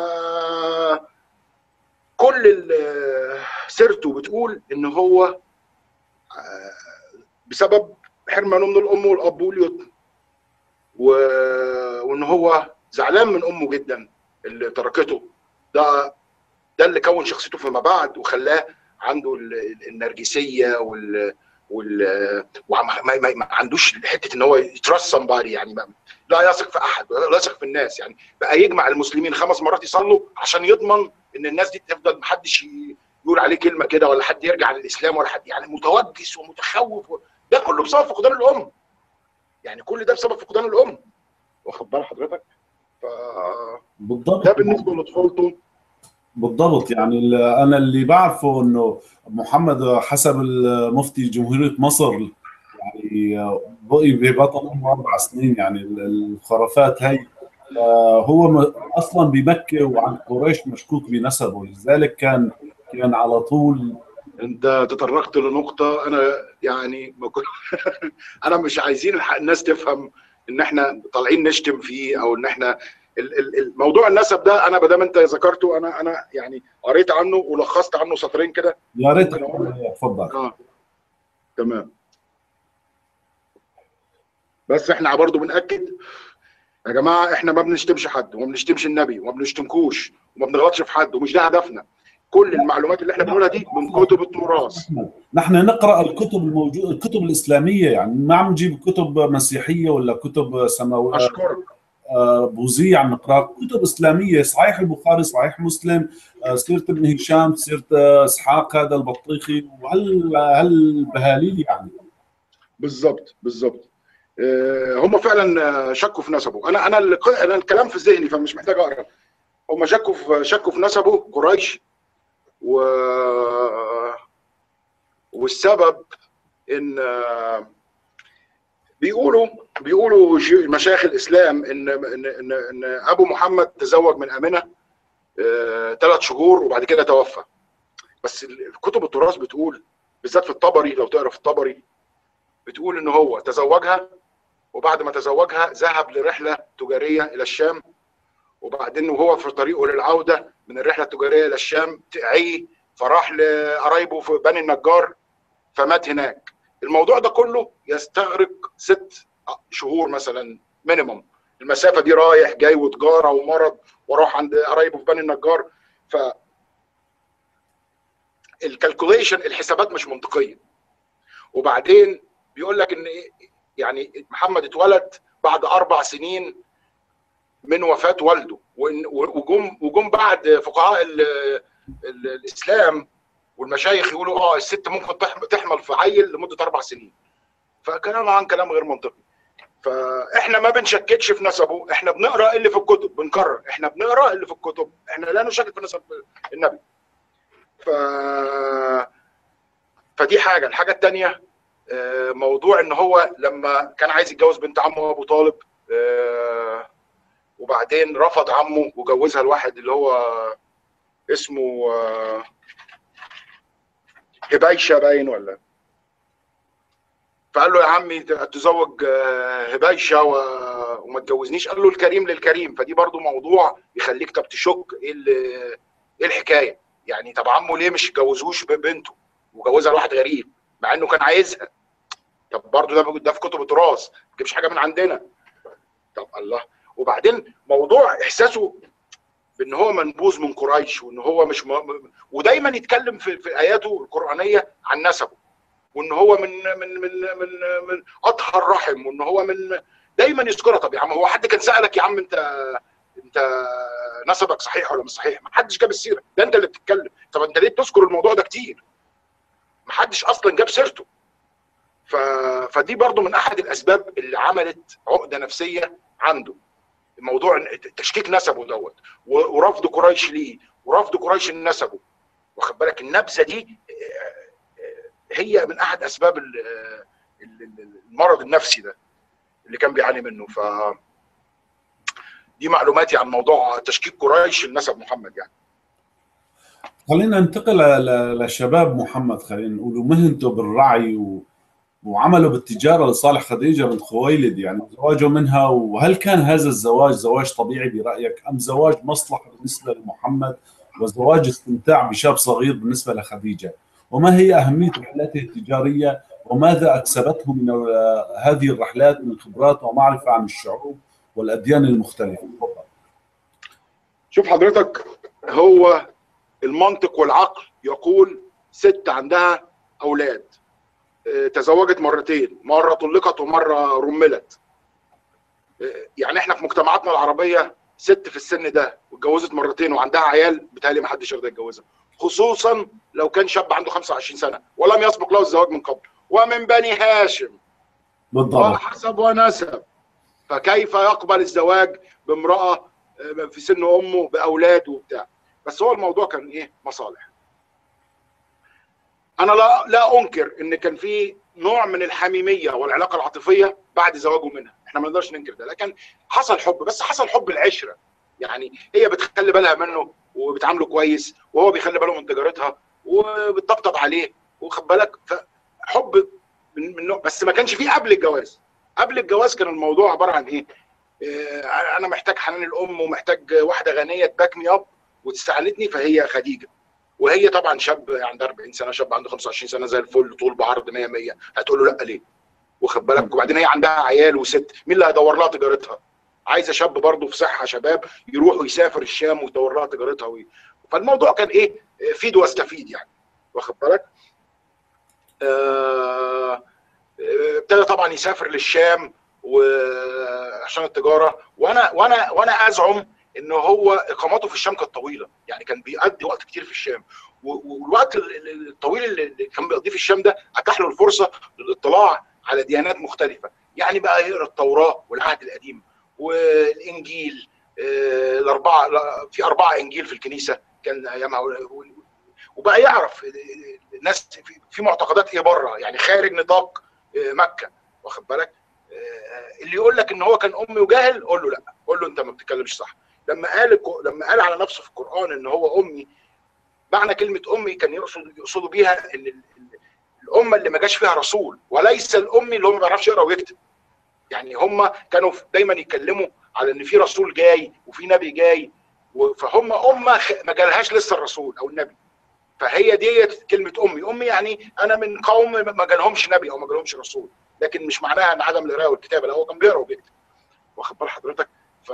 كل ال- سيرته بتقول ان هو آه، بسبب حرمانه من الام والاب واليتم و... وان هو زعلان من امه جدا اللي تركته ده ده اللي كون شخصيته فيما بعد وخلاه عنده ال- النرجسيه وال وال وما ما, ما, ما عندوش حته ان هو يترست somebody يعني ما لا يثق في احد ولا يثق في الناس يعني بقى يجمع المسلمين خمس مرات يصلوا عشان يضمن ان الناس دي تفضل محدش ي- يقول عليه كلمه كده ولا حد يرجع للاسلام ولا حد يعني متوجس ومتخوف و... ده كله بسبب فقدان الام يعني كل ده بسبب فقدان الام واخد بال حضرتك ف بالضبط ده بالنسبه لطفولته بالضبط يعني ال- انا اللي بعرفه انه محمد حسب المفتي جمهوريه مصر يعني بقي ببطن امه اربع سنين يعني ال- الخرافات هي آه، هو م- اصلا بمكه وعن قريش مشكوك بنسبه لذلك كان كان على طول انت تطرقت لنقطه انا يعني ما كنت انا مش عايزين الح- الناس تفهم ان احنا طالعين نشتم فيه او ان احنا ال- ال- الموضوع النسب ده انا ما دام انت ذكرته انا انا يعني قريت عنه ولخصت عنه سطرين كده يا ريت ممكن أقول؟ تفضل اه تمام بس احنا برضو بنأكد يا جماعه احنا ما بنشتمش حد وما بنشتمش النبي وما بنشتمكوش وما بنغلطش في حد ومش ده هدفنا كل المعلومات اللي احنا بنقولها دي من كتب التراث نحن نقرا الكتب الموجوده الكتب الاسلاميه يعني ما عم نجيب كتب مسيحيه ولا كتب سماويه اشكرك آه، بوذيه عم نقرا كتب اسلاميه صحيح البخاري صحيح مسلم آه، سيره ابن هشام سيره آه، اسحاق هذا البطيخي وهل هالبهاليل يعني بالظبط بالظبط آه، هم فعلا آه، شكوا في نسبه انا انا اللي انا الكلام في ذهني فمش محتاج اقرا هم شكوا في شكوا في نسبه قريش و والسبب ان آه، بيقولوا بيقولوا ج- مشايخ الاسلام ان ان ان, إن ابو محمد تزوج من امنه ثلاث شهور وبعد كده توفى بس ال- كتب التراث بتقول بالذات في الطبري لو تقرا في الطبري بتقول ان هو تزوجها وبعد ما تزوجها ذهب لرحله تجاريه الى الشام وبعدين وهو في طريقه للعوده من الرحله التجاريه الى الشام عي فراح لقرايبه في بني النجار فمات هناك الموضوع ده كله يستغرق ست شهور مثلا مينيموم المسافه دي رايح جاي وتجاره ومرض واروح عند قرايبه في بني النجار ف الكالكوليشن الحسابات مش منطقيه وبعدين بيقول لك ان إيه؟ يعني محمد اتولد بعد اربع سنين من وفاه والده وإن- وجم وجم بعد فقهاء ال ال الاسلام والمشايخ يقولوا اه الست ممكن تحم- تحمل في عيل لمده اربع سنين فكلام عن كلام غير منطقي فاحنا ما بنشككش في نسبه احنا بنقرا اللي في الكتب بنكرر احنا بنقرا اللي في الكتب احنا لا نشكك في نسب النبي ف فدي حاجه الحاجه الثانيه موضوع ان هو لما كان عايز يتجوز بنت عمه ابو طالب آه، وبعدين رفض عمه وجوزها لواحد اللي هو اسمه آه، هبيشه باين ولا فقال له يا عمي تزوج آه، هبيشه و- وما تجوزنيش قال له الكريم للكريم فدي برضو موضوع يخليك طب تشك ايه ال- ايه الحكايه يعني طب عمه ليه مش جوزوش بنته وجوزها لواحد غريب مع انه كان عايزها طب برضو ده موجود- ده في كتب التراث ما تجيبش حاجه من عندنا طب الله وبعدين موضوع احساسه بان هو منبوذ من قريش وان هو مش م... م- ودايما يتكلم في, في اياته القرانيه عن نسبه وان هو من من من من من اطهر رحم وان هو من دايما يذكرها طب يا عم هو حد كان سالك يا عم انت انت نسبك صحيح ولا مش صحيح ما حدش جاب السيره ده انت اللي بتتكلم طب انت ليه بتذكر الموضوع ده كتير ما حدش اصلا جاب سيرته ف... فدي برضو من احد الاسباب اللي عملت عقده نفسيه عنده موضوع تشكيك نسبه دوت و- ورفض قريش ليه ورفض قريش لنسبه واخد بالك النبذه دي آه، آه، هي من احد اسباب ال- آه، ال- ال- المرض النفسي ده اللي كان بيعاني منه ف دي معلوماتي عن موضوع تشكيك قريش لنسب محمد يعني خلينا ننتقل ل- لشباب محمد خلينا نقول ومهنته بالرعي و... وعمله بالتجاره لصالح خديجه بنت خويلد يعني زواجه منها وهل كان هذا الزواج زواج طبيعي برايك ام زواج مصلحه بالنسبه لمحمد وزواج استمتاع بشاب صغير بالنسبه لخديجه؟ وما هي اهميه رحلته التجاريه وماذا اكسبته من آه، هذه الرحلات من خبرات ومعرفه عن الشعوب والاديان المختلفه؟ تفضل. شوف حضرتك هو المنطق والعقل يقول ست عندها اولاد آه، تزوجت مرتين مره طلقت ومره رملت آه، يعني احنا في مجتمعاتنا العربيه ست في السن ده واتجوزت مرتين وعندها عيال بتهيألي ما حدش يرضى يتجوزها خصوصا لو كان شاب عنده 25 سنه ولم يسبق له الزواج من قبل ومن بني هاشم بالضبط وحسب ونسب فكيف يقبل الزواج بامراه آه، في سن امه باولاد وبتاع بس هو الموضوع كان ايه مصالح انا لا لا انكر ان كان في نوع من الحميميه والعلاقه العاطفيه بعد زواجه منها احنا ما نقدرش ننكر ده لكن حصل حب بس حصل حب العشره يعني هي بتخلي بالها منه وبتعامله كويس وهو بيخلي باله من تجارتها وبتطبطب عليه واخد بالك فحب من من نوع بس ما كانش فيه قبل الجواز قبل الجواز كان الموضوع عباره عن ايه؟ آه، انا محتاج حنان الام ومحتاج واحده غنيه تباك مي اب وتساعدني فهي خديجه وهي طبعا شاب عندها 40 سنه شاب عنده 25 سنه زي الفل طول بعرض 100 100 هتقول له لا ليه؟ واخد بالك وبعدين هي عندها عيال وست مين اللي هيدور لها تجارتها؟ عايزه شاب برضه في صحه شباب يروح ويسافر الشام ويدور لها تجارتها وي... فالموضوع كان ايه؟ فيد واستفيد يعني واخد بالك؟ آه، آه، ابتدى طبعا يسافر للشام وعشان التجاره وانا وانا وانا ازعم ان هو اقامته في الشام كانت طويله يعني كان بيقضي وقت كتير في الشام و- والوقت ال- ال- الطويل اللي كان بيقضيه في الشام ده اتاح له الفرصه للاطلاع على ديانات مختلفه يعني بقى يقرا التوراه والعهد القديم والانجيل آه، الاربعه لا، في اربعه انجيل في الكنيسه كان ايامها و- وبقى يعرف الناس في- في معتقدات ايه بره يعني خارج نطاق آه، مكه واخد بالك آه، اللي يقول لك ان هو كان امي وجاهل قول له لا قول له انت ما بتتكلمش صح لما قال الك- لما قال على نفسه في القران ان هو امي معنى كلمه امي كان يقصد يقصدوا بيها ان ال- ال- الامه اللي ما جاش فيها رسول وليس الامي اللي هو ما بيعرفش يقرا ويكتب يعني هم كانوا دايما يتكلموا على ان في رسول جاي وفي نبي جاي و- فهم امه خ- ما جالهاش لسه الرسول او النبي فهي ديت كلمه امي امي يعني انا من قوم ما جالهمش نبي او ما جالهمش رسول لكن مش معناها ان عدم القراءه والكتابه لا هو كان بيقرا وبيكتب واخد بال حضرتك ف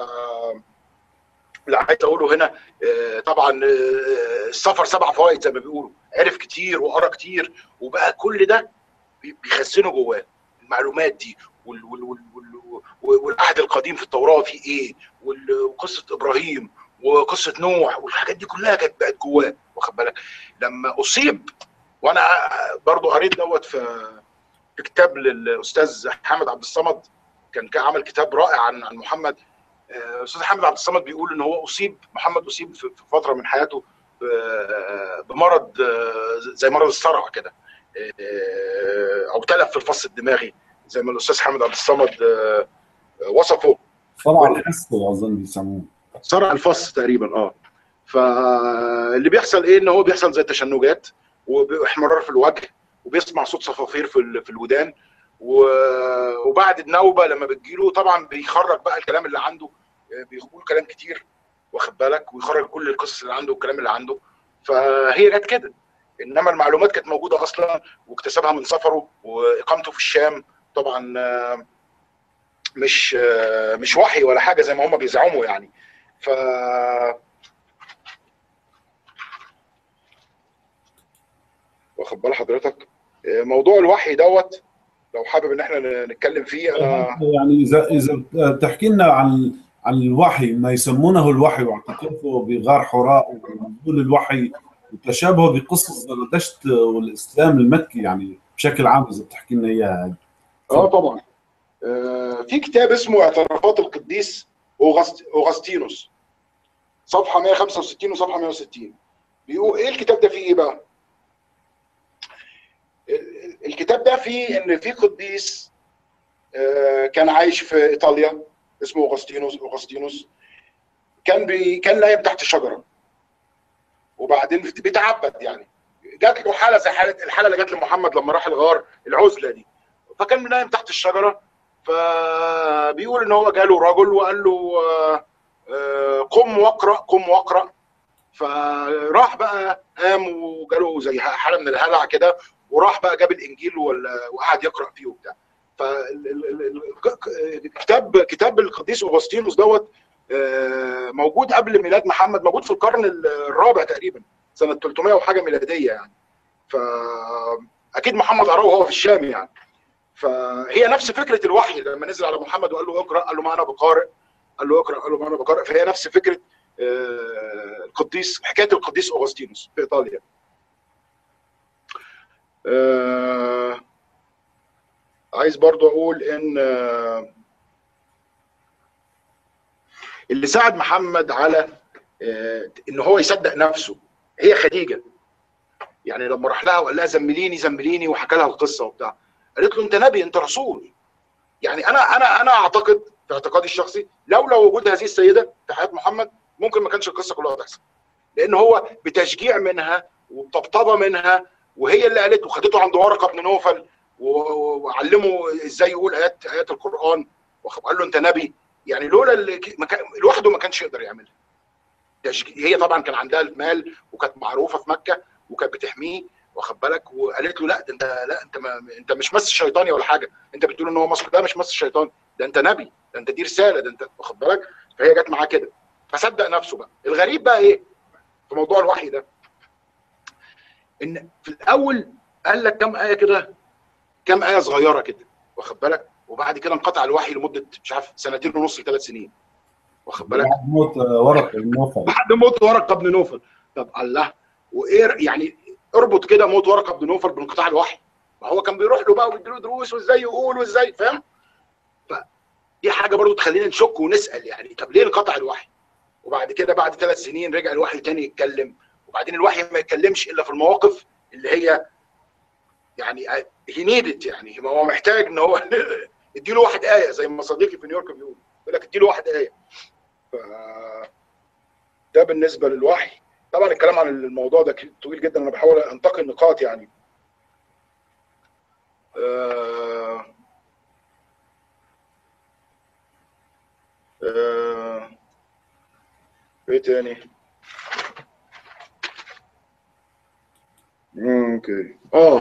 اللي عايز اقوله هنا آه، طبعا آه، السفر سبع فوائد زي ما بيقولوا عرف كتير وقرا كتير وبقى كل ده بي- بيخزنه جواه المعلومات دي وال- وال- وال- وال- والعهد القديم في التوراه فيه ايه وال- وقصه ابراهيم وقصه نوح والحاجات دي كلها كانت بقت جواه واخد بالك لما اصيب وانا برضو قريت دوت في في كتاب للاستاذ حامد عبد الصمد كان كان عمل كتاب رائع عن عن محمد آه، استاذ حامد عبد الصمد بيقول ان هو اصيب محمد اصيب في في فتره من حياته ب- بمرض آه، زي مرض الصرع كده آه، او تلف في الفص الدماغي زي ما الاستاذ حامد عبد الصمد آه، وصفه صرع الحصه اظن بيسموه صرع الفص تقريبا اه فاللي بيحصل ايه ان هو بيحصل زي تشنجات واحمرار في الوجه وبيسمع صوت صفافير في ال- في الودان و- وبعد النوبه لما بتجيله طبعا بيخرج بقى الكلام اللي عنده آه، بيقول كلام كتير واخد بالك ويخرج كل القصص اللي عنده والكلام اللي عنده فهي جت كده انما المعلومات كانت موجوده اصلا واكتسبها من سفره واقامته في الشام طبعا آه، مش آه، مش وحي ولا حاجه زي ما هم بيزعموا يعني ف واخد بال حضرتك آه، موضوع الوحي دوت لو حابب ان احنا نتكلم فيه انا يعني اذا اذا تحكي لنا عن عن الوحي ما يسمونه الوحي واعتكافه بغار حراء ونزول الوحي وتشابهه بقصص زردشت والاسلام المكي يعني بشكل عام اذا بتحكي لنا اياها اه طبعا آه، في كتاب اسمه اعترافات القديس أوغست- اوغسطينوس صفحه 165 وصفحه 160 بيقول ايه الكتاب ده فيه ايه بقى؟ ال- ال- الكتاب ده فيه ان في قديس آه، كان عايش في ايطاليا اسمه اوغسطينوس اوغسطينوس كان بي كان نايم تحت شجره وبعدين بيتعبد يعني جات له حاله زي حاله الحاله اللي جات لمحمد لما راح الغار العزله دي فكان نايم تحت الشجره فبيقول ان هو جاله رجل وقال له آه، آه، قم واقرا قم واقرا فراح بقى قام وجاله زي حاله من الهلع كده وراح بقى جاب الانجيل ولا- وقعد يقرا فيه وبتاع فكتاب كتاب القديس اوغسطينوس دوت آه، موجود قبل ميلاد محمد موجود في القرن الرابع تقريبا سنه 300 وحاجه ميلاديه يعني فاكيد محمد قراه وهو في الشام يعني فهي نفس فكره الوحي لما نزل على محمد وقال له اقرا قال له ما انا بقارئ قال له اقرا قال له ما انا بقارئ فهي نفس فكره آه، القديس حكايه القديس اوغسطينوس في ايطاليا آه، عايز برضو اقول ان آه، اللي ساعد محمد على آه، ان هو يصدق نفسه هي خديجه يعني لما راح لها وقال لها زمليني زمليني وحكى لها القصه وبتاع قالت له انت نبي انت رسول يعني انا انا انا اعتقد في اعتقادي الشخصي لولا وجود هذه السيده في حياه محمد ممكن ما كانش القصه كلها تحصل لان هو بتشجيع منها وبطبطبه منها وهي اللي قالت وخدته عند ورقه بن نوفل و- و- وعلمه ازاي يقول ايات ايات القران وقال له انت نبي يعني لولا اللي ك- ما كان- لوحده ما كانش يقدر يعملها تشجيع هي طبعا كان عندها المال وكانت معروفه في مكه وكانت بتحميه واخد بالك وقالت له لا ده انت لا انت ما انت مش مس شيطاني ولا حاجه انت بتقول ان هو مصر ده مش مس شيطاني ده انت نبي ده انت دي رساله ده انت واخد بالك فهي جت معاه كده فصدق نفسه بقى الغريب بقى ايه في موضوع الوحي ده ان في الاول قال لك كم ايه كده كم ايه صغيره كده واخد بالك وبعد كده انقطع الوحي لمده مش عارف سنتين ونص لثلاث سنين واخد بالك بعد موت ورق النوفل بعد موت ورقه بن نوفل طب الله وايه يعني اربط كده موت ورقه بن نوفل بانقطاع الوحي ما هو كان بيروح له بقى ويديله دروس وازاي يقول وازاي فاهم فدي حاجه برضو تخلينا نشك ونسال يعني طب ليه انقطع الوحي وبعد كده بعد ثلاث سنين رجع الوحي تاني يتكلم وبعدين الوحي ما يتكلمش الا في المواقف اللي هي يعني هي نيدت يعني ما هو محتاج ان هو اديله واحد ايه زي ما صديقي في نيويورك بيقول يقول لك اديله واحد ايه ف ده بالنسبه للوحي طبعا الكلام عن الموضوع ده طويل جدا انا بحاول انتقي النقاط يعني آه آه ايه تاني اوكي اه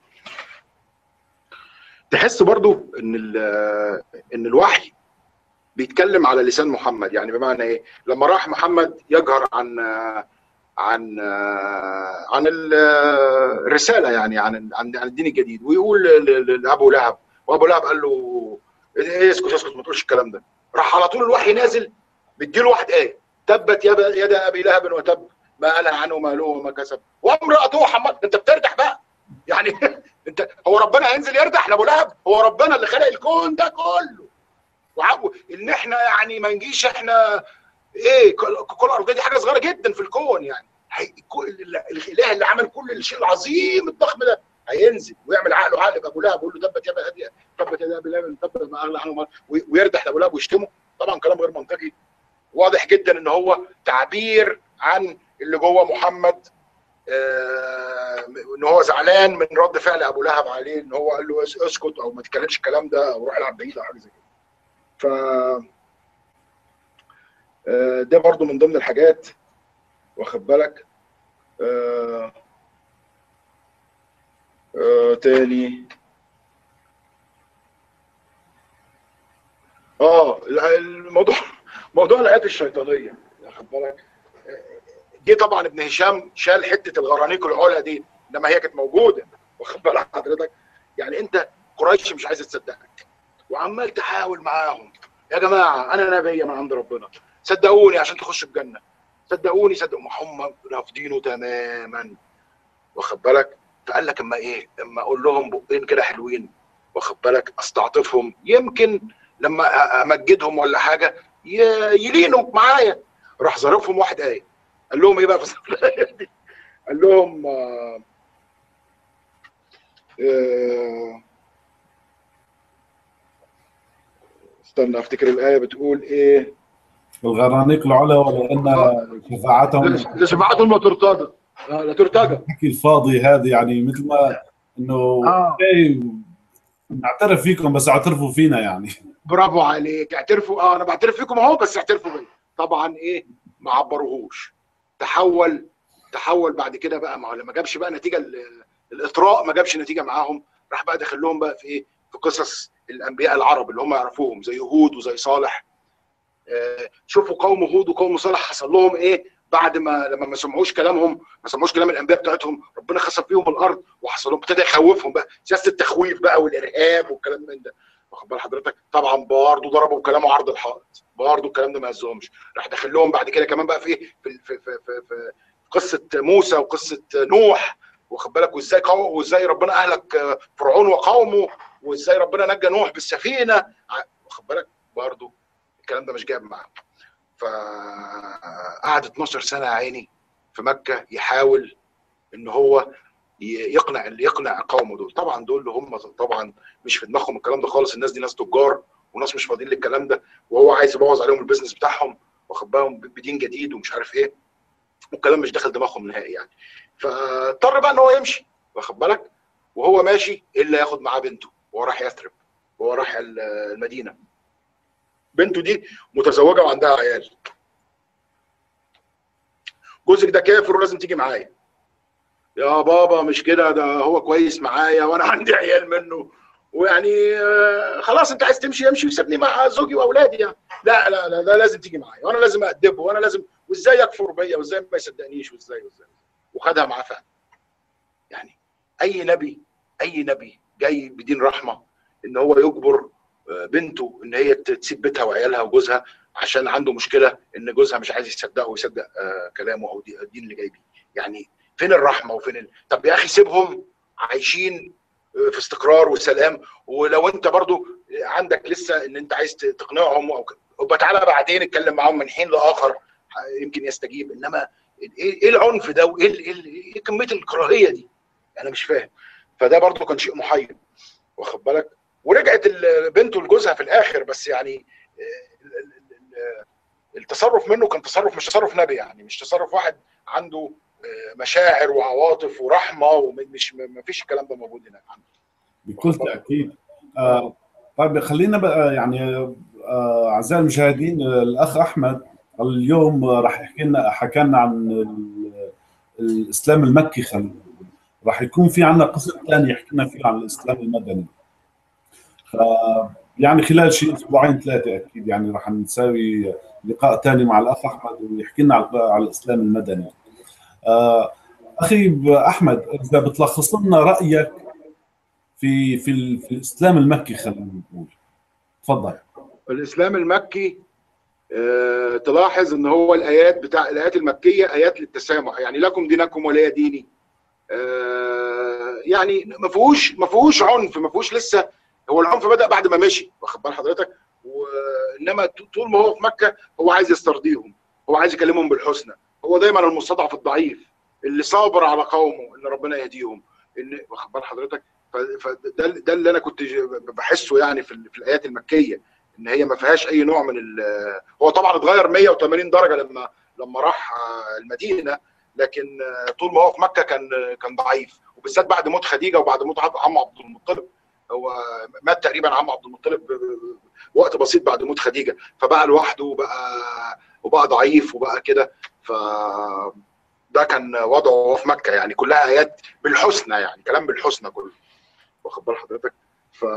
تحس برضو ان ال- ان الوحي بيتكلم على لسان محمد يعني بمعنى ايه لما راح محمد يجهر عن عن عن ال- الرساله يعني عن عن عن الدين الجديد ويقول ل- ل- لابو لهب وابو لهب قال له ايه اسكت اسكت ما تقولش الكلام ده راح على طول الوحي نازل بيديله واحد ايه تبت يد يد ابي لهب وتب ما ألها عنه ماله وما كسب وامراته حماد انت بتردح بقى يعني انت هو ربنا هينزل يردح لابو لهب هو ربنا اللي خلق الكون ده كله وعبو ان احنا يعني ما نجيش احنا ايه كل كل الارضيه دي حاجه صغيره جدا في الكون يعني هي كل ال- الاله اللي عمل كل الشيء العظيم الضخم ده هينزل ويعمل عقله عقل ابو لهب ويقول له تبت يا ابي تبت يا ابي لهب تبت ما اغلى عنه ما- وي- ويردح لابو لهب ويشتمه طبعا كلام غير منطقي واضح جدا ان هو تعبير عن اللي جوه محمد آه، ان هو زعلان من رد فعل ابو لهب عليه ان هو قال له اس- اسكت او ما تتكلمش الكلام ده او روح العب بعيد او حاجه زي كده ف آه، ده برضو من ضمن الحاجات واخد بالك آه، آه، تاني اه الموضوع موضوع الايات الشيطانيه واخد بالك جه طبعا ابن هشام شال حته الغرانيق العلا دي انما هي كانت موجوده واخد بال حضرتك يعني انت قريش مش عايزه تصدقك وعمال تحاول معاهم يا جماعه انا نبي من عند ربنا صدقوني عشان تخشوا الجنه صدقوني صدقوا هم رافضينه تماما واخد بالك فقال لك اما ايه اما اقول لهم بقين كده حلوين واخد بالك استعطفهم يمكن لما امجدهم ولا حاجه ي- يلينوا معايا راح ظرفهم واحد ايه قال لهم ايه بقى في الآية دي؟ قال لهم آه آه استنى افتكر الايه بتقول ايه الغرانيق العلا ولان شفاعتهم لشفاعتهم لا ترتضى آه، لا ترتجى الحكي الفاضي هذا يعني مثل ما انه آه. إيه، نعترف فيكم بس اعترفوا فينا يعني برافو عليك اعترفوا اه انا بعترف فيكم اهو بس اعترفوا بيا طبعا ايه ما عبروهوش تحول تحول بعد كده بقى ما هو لما جابش بقى نتيجه ال- الاطراء ما جابش نتيجه معاهم راح بقى داخل لهم بقى في ايه في قصص الانبياء العرب اللي هم يعرفوهم زي هود وزي صالح آه، شوفوا قوم هود وقوم صالح حصل لهم ايه بعد ما لما ما سمعوش كلامهم ما سمعوش كلام الانبياء بتاعتهم ربنا خسف فيهم الارض وحصل لهم ابتدى يخوفهم بقى سياسه التخويف بقى والارهاب والكلام من ده واخد بال حضرتك طبعا برضه ضربوا كلامه عرض الحائط برضه الكلام ده ما هزهمش راح داخل لهم بعد كده كمان بقى في ايه في في في, في, في قصه موسى وقصه نوح واخد بالك وازاي قو... وازاي ربنا اهلك آه، فرعون وقومه وازاي ربنا نجى نوح بالسفينه ع- واخد بالك برضه الكلام ده مش جايب معاه فقعد 12 سنه يا عيني في مكه يحاول ان هو ي- يقنع اللي يقنع قومه دول طبعا دول اللي هم طبعا مش في دماغهم الكلام ده خالص الناس دي ناس تجار وناس مش فاضيين للكلام ده وهو عايز يبوظ عليهم البيزنس بتاعهم واخد بالهم بدين جديد ومش عارف ايه والكلام مش داخل دماغهم نهائي يعني فاضطر بقى ان هو يمشي واخد بالك وهو ماشي الا ياخد معاه بنته وهو راح يثرب وهو راح ال- المدينه بنته دي متزوجه وعندها عيال جوزك ده كافر ولازم تيجي معايا يا بابا مش كده ده هو كويس معايا وانا عندي عيال منه ويعني آه، خلاص انت عايز تمشي امشي وسيبني مع زوجي واولادي يعني لا لا لا ده لازم تيجي معايا وانا لازم ادبه وانا لازم وازاي يكفر بيا وازاي ما يصدقنيش وازاي وازاي وخدها معاه فعلا يعني اي نبي اي نبي جاي بدين رحمه ان هو يجبر آه، بنته ان هي ت- تسيب بيتها وعيالها وجوزها عشان عنده مشكله ان جوزها مش عايز يصدقه ويصدق آه، كلامه او دي- الدين اللي جاي بيه يعني فين الرحمه وفين ال... طب يا اخي سيبهم عايشين آه، في استقرار وسلام ولو انت برضو عندك لسه ان انت عايز ت- تقنعهم او ك- يبقى تعالى بعدين اتكلم معاهم من حين لاخر آه، يمكن يستجيب انما ايه إيه العنف ده وايه ال- ايه ال- ايه كميه الكراهيه دي انا مش فاهم فده برضو كان شيء محير واخد بالك ورجعت ال- بنته لجوزها في الاخر بس يعني آه، ال- ال- ال- التصرف منه كان تصرف مش تصرف نبي يعني مش تصرف واحد عنده آه، مشاعر وعواطف ورحمه ومش ما فيش الكلام ده موجود هناك عنده بكل تاكيد آه طيب خلينا بقى يعني آه اعزائي المشاهدين آه، الاخ احمد اليوم آه، راح يحكي لنا حكى لنا عن ال- الاسلام المكي خلينا نقول. راح يكون في عندنا قسم ثاني يحكي لنا فيه عن الاسلام المدني ف يعني خلال شيء اسبوعين ثلاثه اكيد يعني راح نساوي لقاء ثاني مع الاخ احمد ويحكي لنا على على الاسلام المدني آه اخي احمد اذا بتلخص لنا رايك في في, ال- في الاسلام المكي خلينا نقول تفضل الاسلام المكي آه، تلاحظ ان هو الايات بتاع الايات المكيه ايات للتسامح يعني لكم دينكم ولي ديني آه، يعني ما فيهوش ما فيهوش عنف ما فيهوش لسه هو العنف بدا بعد ما مشي واخد بال حضرتك وانما ط- طول ما هو في مكه هو عايز يسترضيهم هو عايز يكلمهم بالحسنى هو دايما المستضعف الضعيف اللي صابر على قومه ان ربنا يهديهم ان واخد بال حضرتك ف- فده ده اللي انا كنت ج- بحسه يعني في, ال- في الايات المكيه ان هي ما فيهاش اي نوع من ال- هو طبعا اتغير 180 درجه لما لما راح آه، المدينه لكن آه، طول ما هو في مكه كان كان ضعيف وبالذات بعد موت خديجه وبعد موت عم عم عبد المطلب هو مات تقريبا عم عبد المطلب ب- ب- وقت بسيط بعد موت خديجه فبقى لوحده وبقى وبقى ضعيف وبقى كده ف ده كان وضعه وهو في مكه يعني كلها ايات بالحسنى يعني كلام بالحسنى كله واخد بال حضرتك ف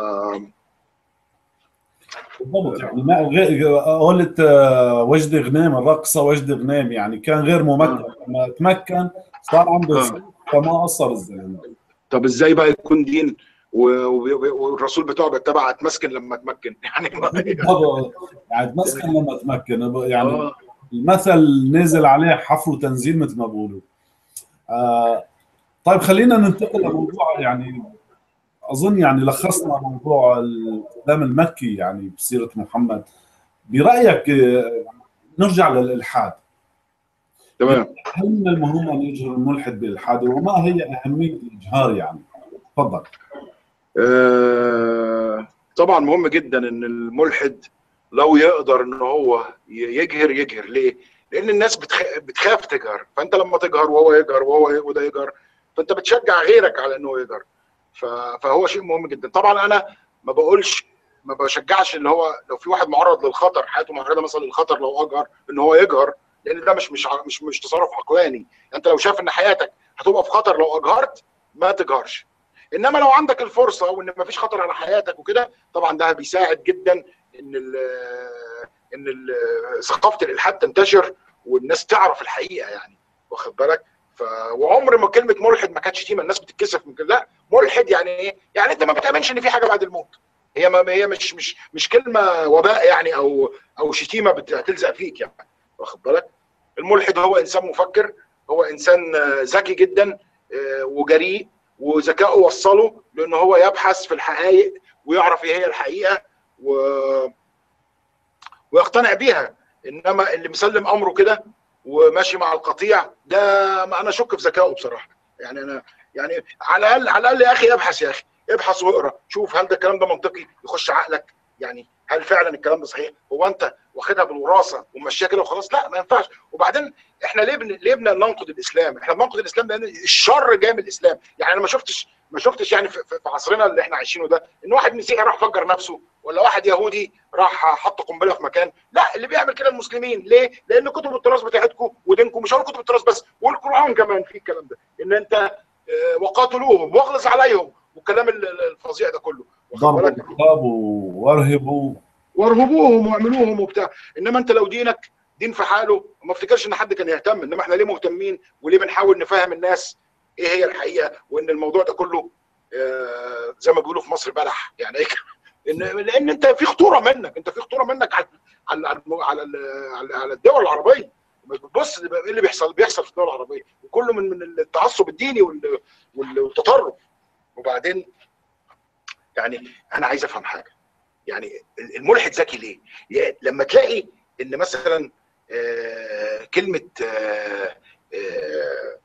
بالضبط يعني ما غير قلت آه، وجدي غنيم الرقصه وجدي غنيم يعني كان غير ممكن لما تمكن صار عنده آه. صحة فما قصر الزلمه طب ازاي بقى يكون دين و- و- والرسول بتاعه بيتبع اتمسكن لما اتمكن يعني ما- بالضبط يعني تمسكن لما تمكن يعني آه. المثل نزل عليه حفر وتنزيل مثل ما بقولوا آه طيب خلينا ننتقل لموضوع يعني اظن يعني لخصنا موضوع الاسلام المكي يعني بسيره محمد برايك آه، نرجع للالحاد تمام هل من المهم ان يجهر الملحد بالالحاد وما هي اهميه الاجهار يعني تفضل آه، طبعا مهم جدا ان الملحد لو يقدر ان هو ي- يجهر يجهر ليه؟ لان الناس بتخ... بتخاف تجهر فانت لما تجهر وهو يجهر وهو ي- وده يجهر فانت بتشجع غيرك على انه يجهر ف... فهو شيء مهم جدا طبعا انا ما بقولش ما بشجعش اللي هو لو في واحد معرض للخطر حياته معرضه مثلا للخطر لو اجهر ان هو يجهر لان ده مش مش ع- مش مش تصرف عقلاني انت لو شايف ان حياتك هتبقى في خطر لو اجهرت ما تجهرش انما لو عندك الفرصه وان ما فيش خطر على حياتك وكده طبعا ده بيساعد جدا ان ال ان ال- ثقافه الالحاد تنتشر والناس تعرف الحقيقه يعني واخد بالك ف وعمر ما كلمه ملحد ما كانتش شتيمه الناس بتتكسف من كده لا ملحد يعني ايه؟ يعني انت ما بتامنش ان في حاجه بعد الموت هي ما هي مش مش مش كلمه وباء يعني او او شتيمه بت- هتلزق فيك يعني واخد بالك الملحد هو انسان مفكر هو انسان آه، ذكي جدا آه، وجريء وذكائه وصله لان هو يبحث في الحقائق ويعرف ايه هي الحقيقه و... ويقتنع بيها انما اللي مسلم امره كده وماشي مع القطيع ده ما انا اشك في ذكائه بصراحه يعني انا يعني على الاقل على الاقل يا اخي ابحث يا اخي ابحث واقرا شوف هل ده الكلام ده منطقي يخش عقلك يعني هل فعلا الكلام ده صحيح هو انت واخدها بالوراثه وماشيها كده وخلاص لا ما ينفعش وبعدين احنا ليه بن... ليه بننقد الاسلام احنا بننقد الاسلام لان الشر جاي من الاسلام يعني انا ما شفتش ما شفتش يعني في, في في عصرنا اللي احنا عايشينه ده ان واحد مسيحي راح فجر نفسه ولا واحد يهودي راح حط قنبله في مكان لا اللي بيعمل كده المسلمين ليه لان كتب التراث بتاعتكم ودينكم مش هقول كتب التراث بس والقران كمان فيه الكلام ده ان انت آه، وقاتلوهم واغلظ عليهم والكلام ال- ال- الفظيع ده كله واخد ضربوا بالك؟ الرقاب وارهبوا وارهبوهم واعملوهم وبتاع انما انت لو دينك دين في حاله ما افتكرش ان حد كان يهتم انما احنا ليه مهتمين وليه بنحاول نفهم الناس ايه هي الحقيقه وان الموضوع ده كله آه، زي ما بيقولوا في مصر بلح يعني ايه ان لان انت في خطوره منك انت في خطوره منك على على على على, على, على الدول العربيه بص ايه اللي بيحصل بيحصل في الدول العربيه وكله من من التعصب الديني وال- وال- والتطرف وبعدين يعني انا عايز افهم حاجه يعني الملحد ذكي ليه؟ يعني لما تلاقي ان مثلا آه، كلمه آه، آه،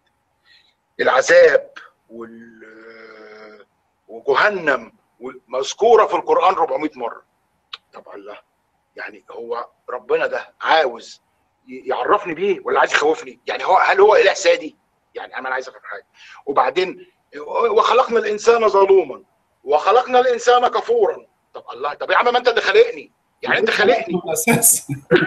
العذاب وال آه، وجهنم مذكوره في القران 400 مره طب الله يعني هو ربنا ده عاوز ي- يعرفني بيه ولا عايز يخوفني؟ يعني هو هل هو اله سادي؟ يعني انا عايز افهم حاجه وبعدين وخلقنا الانسان ظلوما وخلقنا الانسان كفورا طب الله طب يا عم ما انت اللي خلقني يعني انت خلقني الاساس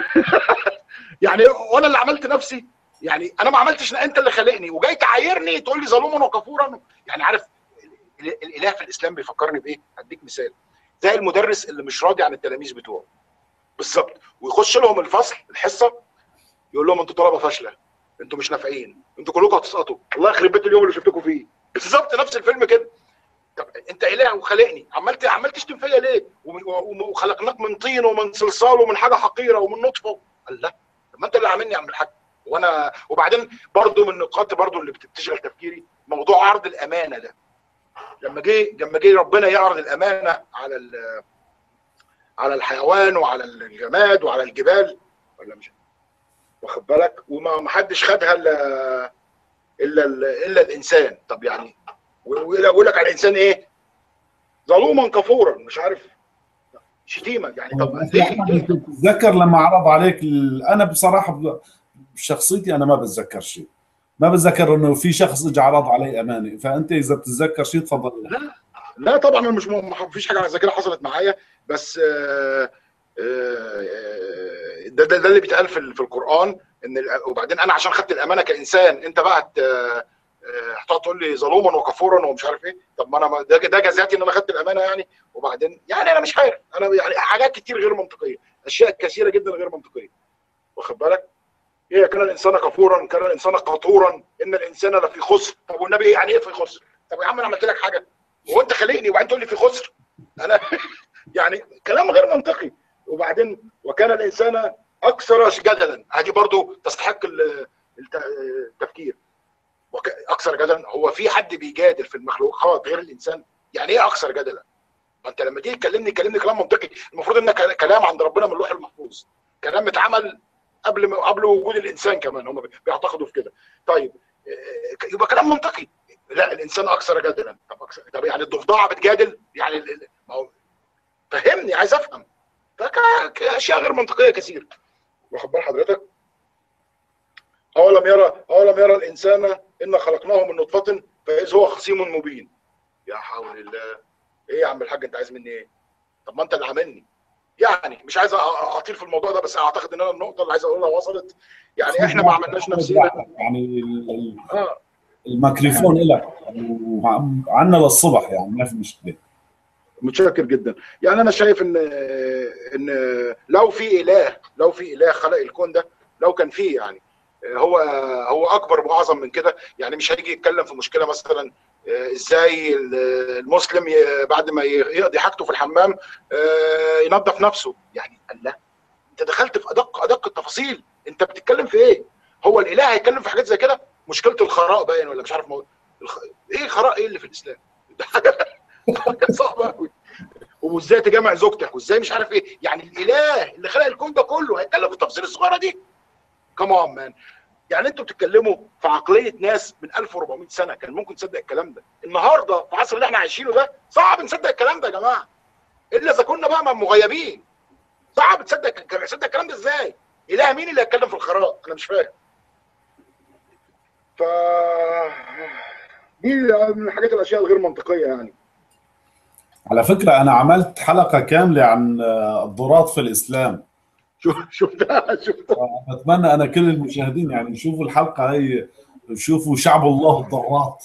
يعني وانا اللي عملت نفسي يعني انا ما عملتش انت اللي خلقني وجاي تعايرني تقول لي ظلوما وكفورا يعني عارف ال- الاله في الاسلام بيفكرني بايه؟ هديك مثال زي المدرس اللي مش راضي عن التلاميذ بتوعه بالظبط ويخش لهم الفصل الحصه يقول لهم انتوا طلبه فاشله انتوا مش نافعين انتوا كلكم هتسقطوا الله يخرب بيت اليوم اللي شفتكم فيه بالظبط نفس الفيلم كده طب انت اله وخلقني عمال عمال تشتم فيا ليه؟ ومن- و- وخلقناك من طين ومن صلصال ومن حاجه حقيره ومن نطفه قال لا طب ما انت اللي عاملني يا عم الحاج وانا وبعدين برضو من النقاط برضو اللي بتشغل تفكيري موضوع عرض الامانه ده لما جه لما جه ربنا يعرض الامانه على ال- على الحيوان وعلى الجماد وعلى الجبال ولا مش واخد بالك وما ما حدش خدها الا الا الا الانسان طب يعني ويقول لك على الانسان ايه ظلوما كفورا مش عارف شتيمه يعني طب ليه ليه؟ تتذكر لما عرض عليك ال... انا بصراحه ب- بشخصيتي انا ما بتذكر شيء ما بتذكر انه في شخص اجى عرض علي امانه فانت اذا بتتذكر شيء تفضل لا لا طبعا انا مش م- ما فيش حاجه زي كده حصلت معايا بس آه، آه، ده, ده, ده اللي بيتقال في ال- في القران ان ال- وبعدين انا عشان خدت الامانه كانسان انت بقى هت- آه، هتقعد تقول لي ظلوما وكفورا ومش عارف ايه طب ما انا ما- ده ده جزاتي ان انا خدت الامانه يعني وبعدين يعني انا مش عارف انا يعني حاجات كتير غير منطقيه اشياء كثيره جدا غير منطقيه واخد بالك ايه كان الانسان كفورا كان الانسان قطورا ان الانسان لفي خسر طب والنبي ايه يعني ايه في خسر طب يا عم انا عملت لك حاجه هو انت خلقني وبعدين تقول لي في خسر انا يعني كلام غير منطقي وبعدين وكان الانسان اكثر جدلا هذه برضو تستحق ال- الت- التفكير وك- اكثر جدلا هو في حد بيجادل في المخلوقات غير الانسان يعني ايه اكثر جدلا ما انت لما تيجي تكلمني كلمني كلام منطقي المفروض ان كل- كلام عند ربنا من اللوح المحفوظ كلام اتعمل قبل ما قبل وجود الانسان كمان هم بيعتقدوا في كده طيب آه، يبقى كلام منطقي لا الانسان اكثر جدلا طب أكثر طب يعني الضفدعه بتجادل يعني ال- ال- ما هو فهمني عايز افهم فاشياء غير منطقيه كثير واخد بال حضرتك اولم يرى اولم يرى الانسان ان خلقناه من نطفه فاذ هو خصيم مبين يا حول الله ايه يا عم الحاج انت عايز مني ايه طب ما انت اللي عاملني يعني مش عايز اطيل في الموضوع ده بس اعتقد ان انا النقطه اللي عايز اقولها وصلت يعني احنا ما عملناش نفسنا يعني اه الميكروفون لك وعنا للصبح يعني ما في مشكله متشكر جدا يعني انا شايف ان ان لو في اله لو في اله خلق الكون ده لو كان فيه يعني هو هو اكبر واعظم من كده يعني مش هيجي يتكلم في مشكله مثلا ازاي المسلم بعد ما يقضي حاجته في الحمام ينظف نفسه يعني الله انت دخلت في ادق ادق التفاصيل انت بتتكلم في ايه هو الاله هيتكلم في حاجات زي كده مشكله الخراء باين ولا مش عارف مو... الخ... ايه الخراء ايه اللي في الاسلام حاجه صعبه قوي وازاي تجمع زوجتك وازاي مش عارف ايه يعني الاله اللي خلق الكون ده كله هيتكلم في التفاصيل الصغيره دي كمان مان يعني انتوا بتتكلموا في عقليه ناس من 1400 سنه كان ممكن تصدق الكلام ده النهارده في العصر اللي احنا عايشينه ده صعب نصدق الكلام ده يا جماعه الا اذا كنا بقى مغيبين صعب تصدق تصدق الكلام ده ازاي اله مين اللي هيتكلم في الخراء انا مش فاهم ف دي من الحاجات الاشياء الغير منطقيه يعني على فكره انا عملت حلقه كامله عن الضراط في الاسلام شوف شفتها شفتها اتمنى انا كل المشاهدين يعني يشوفوا الحلقه هي يشوفوا شعب الله الضراط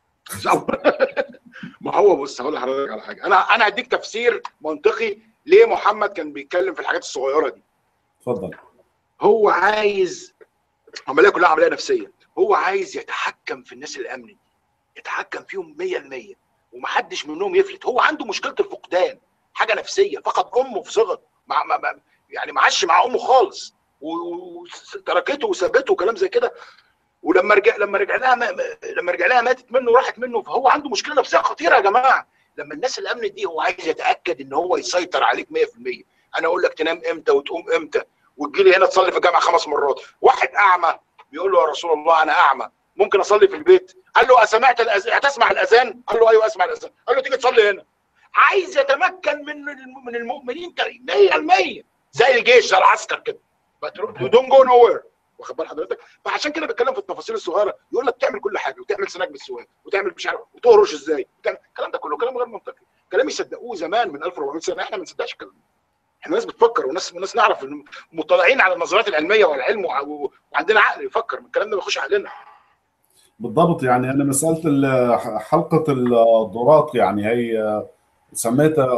ما هو بص هقول لحضرتك على حاجه انا انا هديك تفسير منطقي ليه محمد كان بيتكلم في الحاجات الصغيره دي اتفضل هو عايز عمليه كلها عمليه نفسيه هو عايز يتحكم في الناس الامن يتحكم فيهم 100% ومحدش منهم يفلت هو عنده مشكله الفقدان حاجه نفسيه فقد امه في صغر مع مع يعني ما عاش مع امه خالص وتركته وسابته وكلام زي كده ولما رجع لما رجع لها ما... لما رجع لها ماتت منه وراحت منه فهو عنده مشكله نفسيه خطيره يا جماعه لما الناس الامن دي هو عايز يتاكد ان هو يسيطر عليك 100% انا اقول لك تنام امتى وتقوم امتى وتجي لي هنا تصلي في الجامعه خمس مرات واحد اعمى بيقول له يا رسول الله انا اعمى ممكن اصلي في البيت قال له اسمعت الاذان هتسمع الاذان قال له ايوه اسمع الاذان قال له تيجي تصلي هنا عايز يتمكن من من المؤمنين 100% زي الجيش زي العسكر كده يو دونت جو نو وير واخد بال حضرتك فعشان كده بتكلم في التفاصيل الصغيره يقول لك تعمل كل حاجه وتعمل سناك بالسواك وتعمل مش عارف وتهرش ازاي وتعمل الكلام ده كله كلام غير منطقي كلام يصدقوه زمان من 1400 سنه احنا ما نصدقش الكلام ده احنا ناس بتفكر وناس وناس نعرف مطلعين على النظريات العلميه والعلم وعندنا عقل يفكر من الكلام ده بيخش عقلنا بالضبط يعني انا مساله حلقه الضراط يعني هي سميتها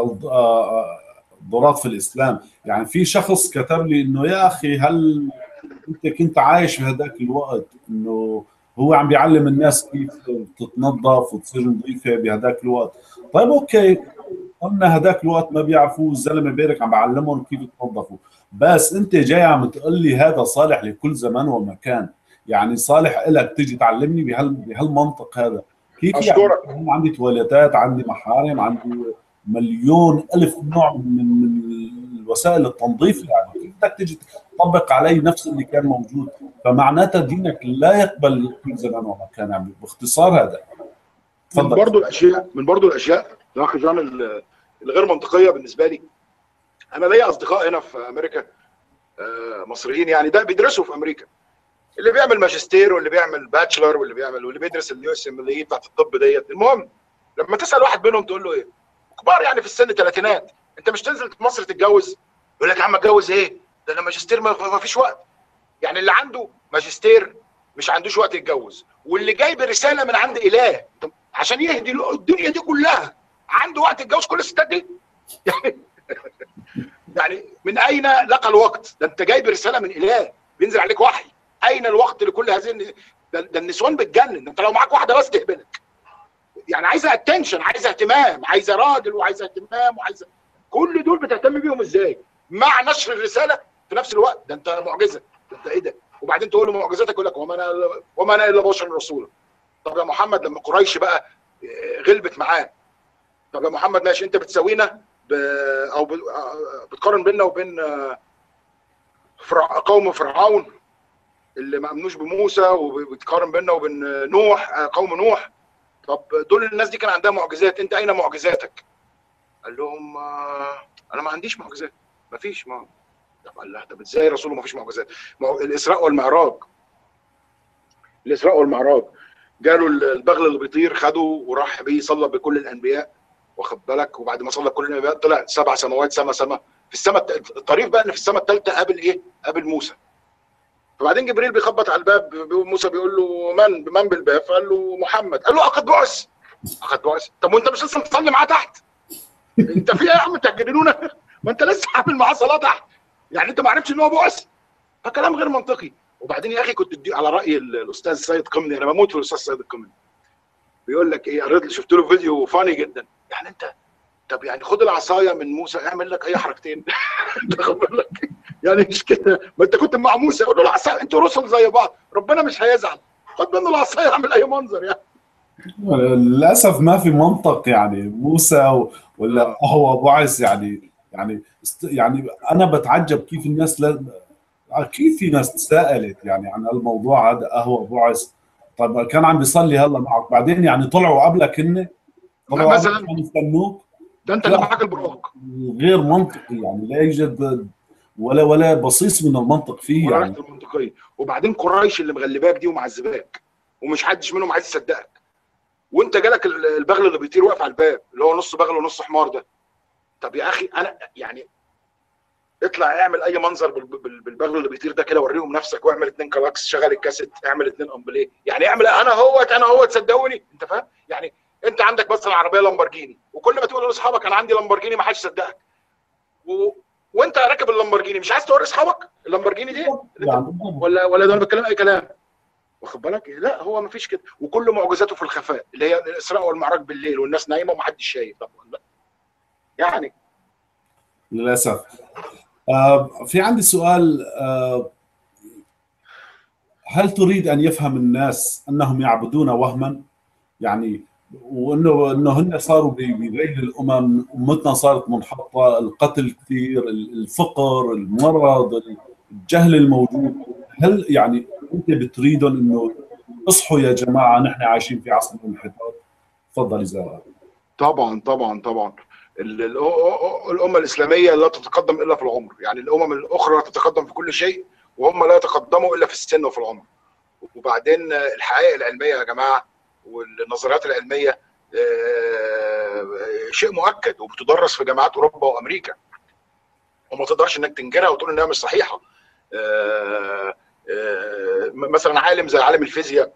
ضراط في الاسلام يعني في شخص كتب لي انه يا اخي هل انت كنت عايش في هذاك الوقت انه هو عم بيعلم الناس كيف تتنظف وتصير نظيفه بهذاك الوقت طيب اوكي قلنا هذاك الوقت ما بيعرفوا الزلمه بيرك عم بعلمهم كيف يتنظفوا بس انت جاي عم تقول لي هذا صالح لكل زمان ومكان يعني صالح لك تيجي تعلمني بهال بهالمنطق هذا كيف أشكرك. يعني عندي تواليتات عندي محارم عندي مليون الف نوع من من وسائل التنظيف يعني كيف بدك تيجي تطبق علي نفس اللي كان موجود فمعناتها دينك لا يقبل كل زمان ومكان يعني باختصار هذا من برضه الاشياء من برضه الاشياء يا اخي جان الغير منطقيه بالنسبه لي انا ليا اصدقاء هنا في امريكا مصريين يعني ده بيدرسوا في امريكا اللي بيعمل ماجستير واللي بيعمل باتشلر واللي بيعمل واللي بيدرس اليو اس ام اللي بتاعت الطب ديت المهم لما تسال واحد منهم تقول له ايه كبار يعني في السن ثلاثينات انت مش تنزل مصر تتجوز يقول لك يا عم اتجوز ايه ده انا ماجستير ما فيش وقت يعني اللي عنده ماجستير مش عندوش وقت يتجوز واللي جايب رساله من عند اله عشان يهدي الدنيا دي كلها عنده وقت يتجوز كل الستات دي يعني يعني من اين لقى الوقت ده انت جايب رساله من اله بينزل عليك وحي اين الوقت لكل هذه ده, ده النسوان بتجنن ده انت لو معاك واحده بس تهبلك يعني عايزه اتنشن عايزه اهتمام عايزه راجل وعايزه اهتمام وعايزه كل دول بتهتم بيهم ازاي مع نشر الرساله في نفس الوقت ده انت معجزه ده انت ايه ده وبعدين تقول له معجزتك يقول لك وما انا وما انا الا بشر رسول طب يا محمد لما قريش بقى غلبت معاه طب يا محمد ماشي انت بتساوينا ب... او ب... بتقارن بيننا وبين فرع... قوم فرعون اللي ما امنوش بموسى وبتقارن بيننا وبين نوح قوم نوح طب دول الناس دي كان عندها معجزات انت اين معجزاتك؟ قال لهم انا ما عنديش معجزات مفيش ما طب الله طب ازاي رسوله مفيش معجزات ما هو الاسراء والمعراج الاسراء والمعراج جاله البغل اللي بيطير خده وراح بيه صلى بكل الانبياء واخد بالك وبعد ما صلى بكل الانبياء طلع سبع سماوات سما سما في السماء الطريف بقى ان في السماء الثالثه قابل ايه؟ قابل موسى فبعدين جبريل بيخبط على الباب موسى بيقول له من من بالباب فقال له محمد قال له اخد بعث اخد بعث طب وانت مش لسه مصلي معاه تحت انت في ايه يا عم انت هتجننونا ما انت لسه عامل معاه صلاه تحت يعني انت ما عرفتش ان هو بعث فكلام غير منطقي وبعدين يا اخي كنت تدي على راي الاستاذ سيد قمني انا بموت في الاستاذ سيد القمني بيقول لك ايه قريت شفت له فيديو فاني جدا يعني انت طب يعني خد العصايه من موسى اعمل لك اي حركتين لك يعني مش كده ما انت كنت مع موسى قول له العصايه انتوا رسل زي بعض ربنا مش هيزعل خد منه العصايه اعمل اي منظر يعني للاسف ما في منطق يعني موسى ولا هو بعث يعني يعني يعني انا بتعجب كيف الناس ل... اكيد في ناس تساءلت يعني عن الموضوع هذا هو بعث طيب كان عم بيصلي هلا معك بعدين يعني طلعوا قبلك هن طلعوا مثلا يستنوك ده انت اللي معاك البراق غير منطقي يعني لا يوجد ولا ولا بصيص من المنطق فيه ولا يعني المنطقيه وبعدين قريش اللي مغلباك دي ومعذباك ومش حدش منهم عايز يصدقك وانت جالك البغل اللي بيطير واقف على الباب اللي هو نص بغل ونص حمار ده طب يا اخي انا يعني اطلع اعمل اي منظر بالبغل اللي بيطير ده كده وريهم نفسك واعمل اتنين كلاكس شغل الكاسيت اعمل اتنين امبليه يعني اعمل انا هوت انا هوت صدقوني انت فاهم يعني انت عندك مثلا عربيه لامبورجيني وكل ما تقول لاصحابك انا عندي لامبورجيني ما حدش يصدقك و... وانت راكب اللامبورجيني مش عايز توري اصحابك اللامبورجيني دي ولا ولا ده انا بتكلم اي كلام واخد بالك لا هو ما فيش كده وكل معجزاته في الخفاء اللي هي الاسراء والمعراج بالليل والناس نايمه ومحدش شايف طب لا يعني للاسف آه في عندي سؤال آه هل تريد ان يفهم الناس انهم يعبدون وهما يعني وانه انه هن صاروا بغير الامم امتنا صارت منحطه القتل كثير الفقر المرض الجهل الموجود هل يعني انت بتريدهم انه اصحوا يا جماعه نحن عايشين في عصر الانحطاط تفضل زهره طبعا طبعا طبعا الامه الاسلاميه لا تتقدم الا في العمر يعني الامم الاخرى تتقدم في كل شيء وهم لا يتقدموا الا في السن وفي العمر وبعدين الحقائق العلميه يا جماعه والنظريات العلميه شيء مؤكد وبتدرس في جامعات اوروبا وامريكا وما تقدرش انك تنكرها وتقول انها مش صحيحه مثلا عالم زي عالم الفيزياء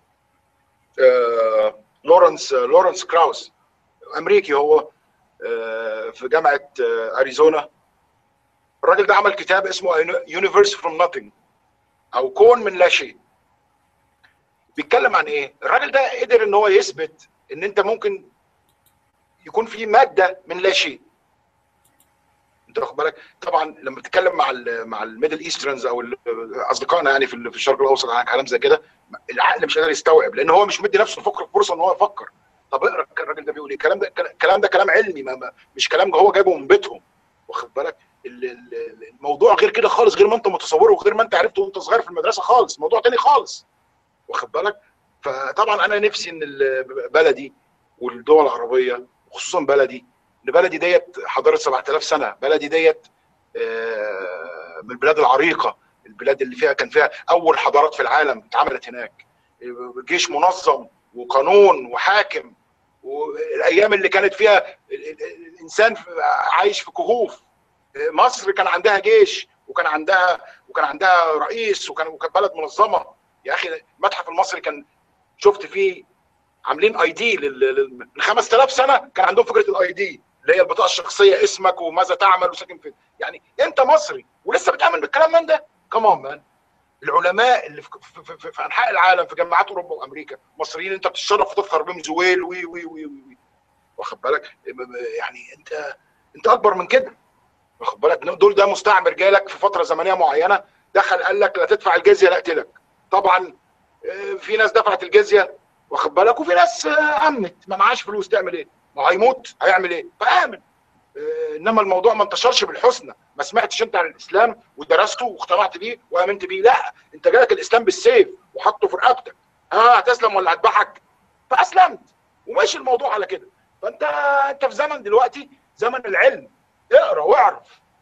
لورنس لورنس كراوس امريكي هو في جامعه اريزونا الراجل ده عمل كتاب اسمه يونيفرس فروم nothing او كون من لا شيء بيتكلم عن ايه الراجل ده قدر ان هو يثبت ان انت ممكن يكون في ماده من لا شيء انت واخد بالك طبعا لما بتتكلم مع ال مع الميدل ايسترنز او اصدقائنا يعني في الشرق الاوسط عن كلام زي كده العقل مش قادر يستوعب لان هو مش مدي نفسه فرصه ان هو يفكر طب اقرا الراجل ده بيقول ايه الكلام ده الكلام ده كلام علمي ما مش كلام هو جايبه من بيتهم واخد بالك الموضوع غير كده خالص غير ما انت متصوره وغير ما انت عرفته وانت صغير في المدرسه خالص موضوع تاني خالص واخد بالك فطبعا انا نفسي ان بلدي والدول العربيه وخصوصا بلدي ان بلدي ديت حضاره 7000 سنه بلدي ديت من البلاد العريقه البلاد اللي فيها كان فيها اول حضارات في العالم اتعملت هناك جيش منظم وقانون وحاكم والايام اللي كانت فيها الانسان عايش في كهوف مصر كان عندها جيش وكان عندها وكان عندها رئيس وكان وكانت بلد منظمه يا اخي المتحف المصري كان شفت فيه عاملين اي دي من 5000 سنه كان عندهم فكره الاي دي اللي هي البطاقه الشخصيه اسمك وماذا تعمل وساكن فين يعني انت مصري ولسه بتامن بالكلام من ده كمان مان العلماء اللي في, في, في, في انحاء العالم في جامعات اوروبا وامريكا مصريين انت بتشرف وتفخر بهم زويل وي وي وي, وي. واخد بالك يعني انت انت اكبر من كده واخد بالك دول ده مستعمر جالك في فتره زمنيه معينه دخل قال لك لا تدفع الجزيه لا اقتلك طبعا في ناس دفعت الجزيه واخد بالك وفي ناس امنت ما معاش فلوس تعمل ايه؟ ما هيموت هيعمل ايه؟ فامن انما الموضوع ما انتشرش بالحسنى ما سمعتش انت عن الاسلام ودرسته واقتنعت بيه وامنت بيه لا انت جالك الاسلام بالسيف وحطه في رقبتك ها هتسلم ولا هتبحك فاسلمت وماشي الموضوع على كده فانت انت في زمن دلوقتي زمن العلم اقرا واعرف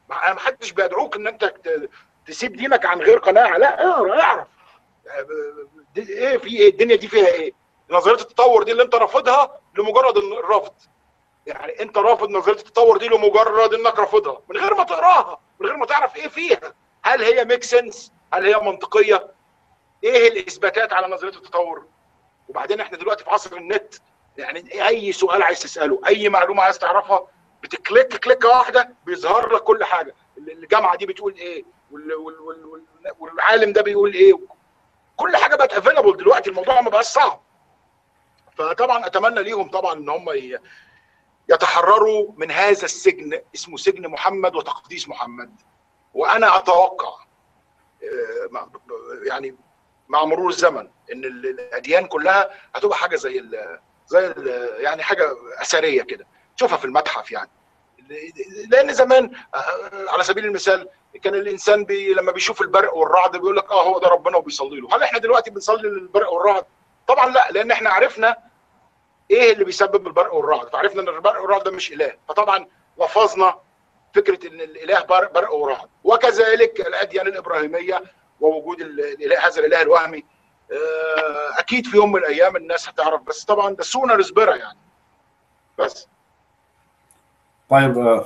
ما ما حدش بيدعوك ان انت ت- تسيب دينك عن غير قناعه لا اقرا اعرف دي- ايه في ايه الدنيا دي فيها ايه نظريه التطور دي اللي انت رافضها لمجرد إن- الرفض يعني انت رافض نظريه التطور دي لمجرد انك رافضها من غير ما تقراها من غير ما تعرف ايه فيها هل هي ميك سنس هل هي منطقيه ايه الاثباتات على نظريه التطور وبعدين احنا دلوقتي في عصر النت يعني اي سؤال عايز تساله اي معلومه عايز تعرفها بتكليك كليكه واحده بيظهر لك كل حاجه الجامعه دي بتقول ايه وال- وال- وال- وال- والعالم ده بيقول ايه كل حاجه بقت افيلابل دلوقتي الموضوع ما بقاش صعب فطبعا اتمنى ليهم طبعا ان هم ي- يتحرروا من هذا السجن اسمه سجن محمد وتقديس محمد وانا اتوقع آه، مع- يعني مع مرور الزمن ان ال- الاديان كلها هتبقى حاجه زي ال زي ال يعني حاجه اثريه كده تشوفها في المتحف يعني لان زمان آه، على سبيل المثال كان الانسان بي لما بيشوف البرق والرعد بيقول لك اه هو ده ربنا وبيصلي له هل احنا دلوقتي بنصلي للبرق والرعد طبعا لا لان احنا عرفنا ايه اللي بيسبب البرق والرعد فعرفنا ان البرق والرعد ده مش اله فطبعا لفظنا فكره ان الاله برق, برق ورعد وكذلك الاديان الابراهيميه ووجود ال- الاله هذا الاله الوهمي آه، اكيد في يوم من الايام الناس هتعرف بس طبعا ده سونر سبرة يعني بس طيب آه،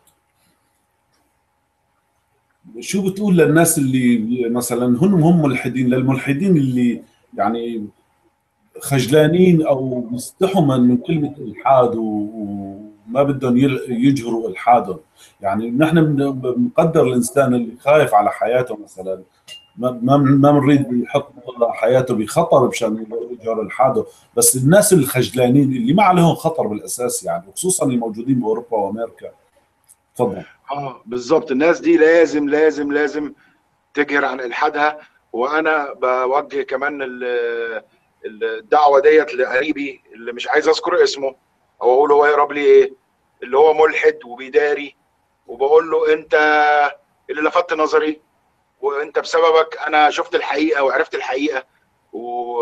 شو بتقول للناس اللي مثلا هم هم ملحدين للملحدين اللي يعني خجلانين او بيستحوا من من كلمه الحاد و- وما بدهم يل- يجهروا الحادهم يعني نحن بن- بنقدر الانسان اللي خايف على حياته مثلا ما ما ما بنريد يحط حياته بخطر مشان يجهر الحاده بس الناس الخجلانين اللي ما عليهم خطر بالاساس يعني وخصوصا الموجودين باوروبا وامريكا تفضل اه بالظبط الناس دي لازم لازم لازم تجهر عن الحادها وانا بوجه كمان ال- الدعوه ديت لقريبي اللي مش عايز اذكر اسمه او اقول هو يقرب لي ايه اللي هو ملحد وبيداري وبقول له انت اللي لفت نظري وانت بسببك انا شفت الحقيقه وعرفت الحقيقه و...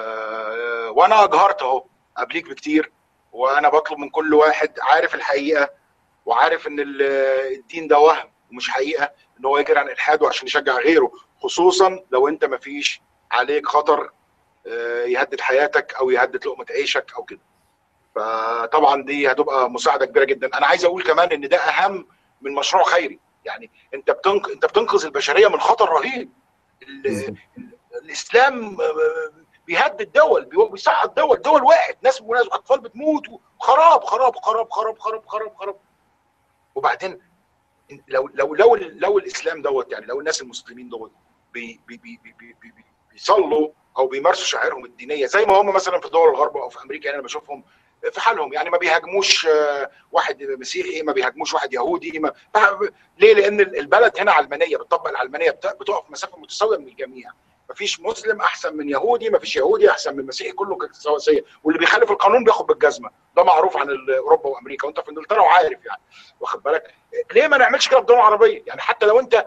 وانا اجهرت اهو قبليك بكتير وانا بطلب من كل واحد عارف الحقيقه وعارف ان ال- الدين ده وهم ومش حقيقه ان هو يجري عن الحاده عشان يشجع غيره خصوصا لو انت ما فيش عليك خطر آه، يهدد حياتك او يهدد لقمه عيشك او كده فطبعا دي هتبقى مساعده كبيره جدا انا عايز اقول كمان ان ده اهم من مشروع خيري يعني انت بتنق... انت بتنقذ البشريه من خطر رهيب ال... الاسلام آه، بيهدد دول بي- بيصعد دول دول وقعت ناس وناس اطفال بتموت خراب خراب خراب خراب خراب خراب خراب وبعدين لو لو لو لو الاسلام دوت يعني لو الناس المسلمين دول بي بي بي بي بي بي بي بيصلوا او بيمارسوا شعائرهم الدينيه زي ما هم مثلا في دول الغرب او في امريكا يعني انا بشوفهم في حالهم يعني ما بيهاجموش آه، واحد مسيحي ما بيهاجموش واحد يهودي ما ليه؟ لان البلد هنا علمانيه بتطبق العلمانيه بت- بتقف مسافه متساويه من الجميع مفيش مسلم احسن من يهودي مفيش يهودي احسن من مسيحي كله سواسيه واللي بيخالف القانون بياخد بالجزمه ده معروف عن ال- اوروبا وامريكا وانت في انجلترا وعارف يعني واخد بالك ليه ما نعملش كده في الدول العربيه يعني حتى لو انت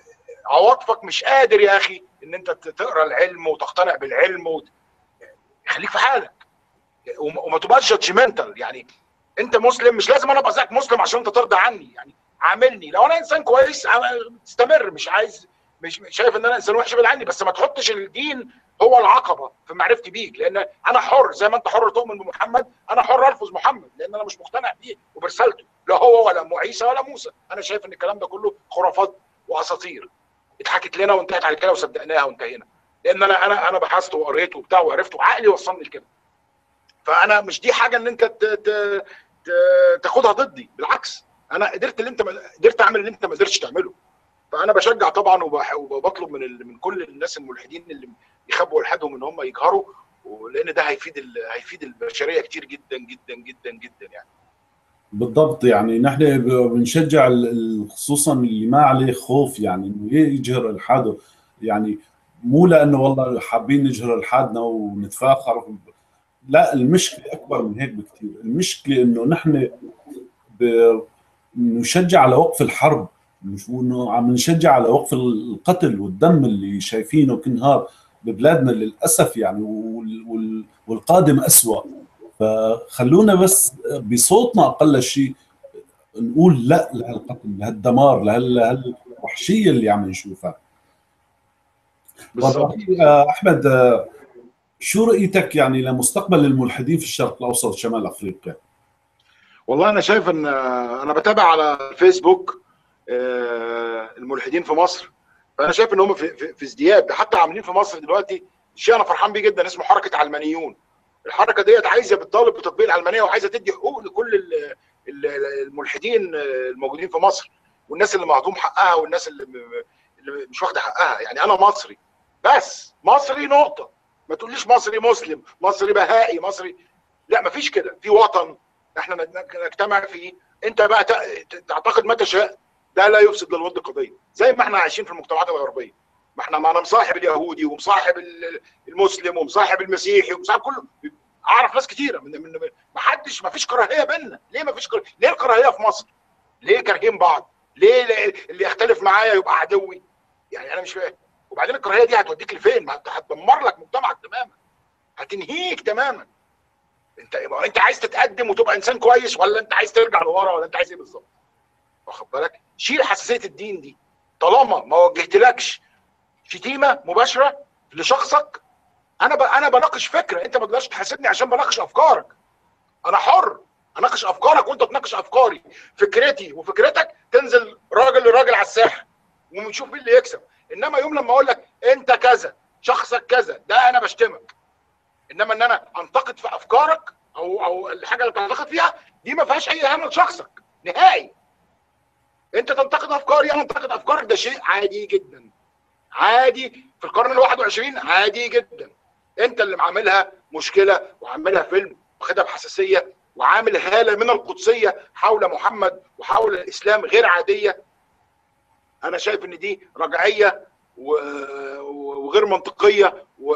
عواطفك مش قادر يا اخي ان انت ت- تقرا العلم وتقتنع بالعلم وت... خليك في حالك وما وما تبقاش جادجمنتال يعني انت مسلم مش لازم انا ابقى زيك مسلم عشان انت ترضى عني يعني عاملني لو انا انسان كويس عم- استمر مش عايز مش مش شايف ان انا انسان وحش بعيد عني بس ما تحطش الدين هو العقبه في معرفتي بيك لان انا حر زي ما انت حر تؤمن بمحمد انا حر الفظ محمد لان انا مش مقتنع بيه وبرسالته لا هو ولا ام عيسى ولا موسى انا شايف ان الكلام ده كله خرافات واساطير اتحكت لنا وانتهت على كده وصدقناها وانتهينا لان انا انا انا بحثت وقريت وبتاع وعرفت وعقلي وصلني لكده فانا مش دي حاجه ان انت ت- ت- ت- تاخدها ضدي بالعكس انا قدرت اللي انت ما- قدرت اعمل اللي انت ما قدرتش تعمله فانا بشجع طبعا وبح- وبطلب من ال- من كل الناس الملحدين اللي يخبوا الحادهم ان هم يجهروا ولان ده هيفيد ال- هيفيد البشريه كتير جدا جدا جدا جدا يعني بالضبط يعني نحن ب- بنشجع ال- ال- خصوصا اللي ما عليه خوف يعني انه يجهر الحاده يعني مو لانه والله حابين نجهر الحادنا ونتفاخر لا المشكله اكبر من هيك بكثير المشكله انه نحن ب- نشجع على وقف الحرب مش انه عم نشجع على وقف القتل والدم اللي شايفينه كل نهار ببلادنا للاسف يعني وال- وال- والقادم اسوء فخلونا بس بصوتنا اقل شيء نقول لا لهالقتل لهالدمار لهالوحشيه اللي عم نشوفها بالظبط احمد شو رؤيتك يعني لمستقبل الملحدين في الشرق الاوسط شمال افريقيا؟ والله انا شايف ان انا بتابع على الفيسبوك الملحدين في مصر فانا شايف ان هم في, في, في ازدياد حتى عاملين في مصر دلوقتي شيء انا فرحان بيه جدا اسمه حركه علمانيون الحركه ديت عايزه بتطالب بتطبيق العلمانيه وعايزه تدي حقوق لكل الملحدين الموجودين في مصر والناس اللي مهضوم حقها والناس اللي اللي مش واخده حقها يعني انا مصري بس مصري نقطه ما تقوليش مصري مسلم مصري بهائي مصري لا مفيش كده في وطن احنا نجتمع فيه انت بقى تعتقد ما تشاء ده لا يفسد للود قضيه زي ما احنا عايشين في المجتمعات الغربيه ما احنا ما انا مصاحب اليهودي ومصاحب المسلم ومصاحب المسيحي ومصاحب كله اعرف ناس كتيره من من ما حدش ما فيش كراهيه بيننا ليه ما فيش كراهيه ليه الكراهيه في مصر ليه كارهين بعض ليه اللي يختلف معايا يبقى عدوي يعني انا مش فاهم وبعدين الكراهيه دي هتوديك لفين ما هتدمر لك مجتمعك تماما هتنهيك تماما انت انت عايز تتقدم وتبقى انسان كويس ولا انت عايز ترجع لورا ولا انت عايز ايه بالظبط واخد بالك شيل حساسيه الدين دي طالما ما وجهتلكش شتيمه مباشره لشخصك انا ب... انا بناقش فكره انت ما تقدرش تحاسبني عشان بناقش افكارك انا حر اناقش افكارك وانت تناقش افكاري فكرتي وفكرتك تنزل راجل لراجل على الساحه ونشوف مين اللي يكسب انما يوم لما اقول لك انت كذا شخصك كذا ده انا بشتمك انما ان انا انتقد في افكارك او او الحاجه اللي بتنتقد فيها دي ما فيهاش اي اهانه لشخصك نهائي انت تنتقد افكاري انا انتقد افكارك ده شيء عادي جدا عادي في القرن ال 21 عادي جدا انت اللي عاملها مشكله وعاملها فيلم واخدها بحساسيه وعامل هاله من القدسيه حول محمد وحول الاسلام غير عاديه انا شايف ان دي رجعيه وغير منطقيه و...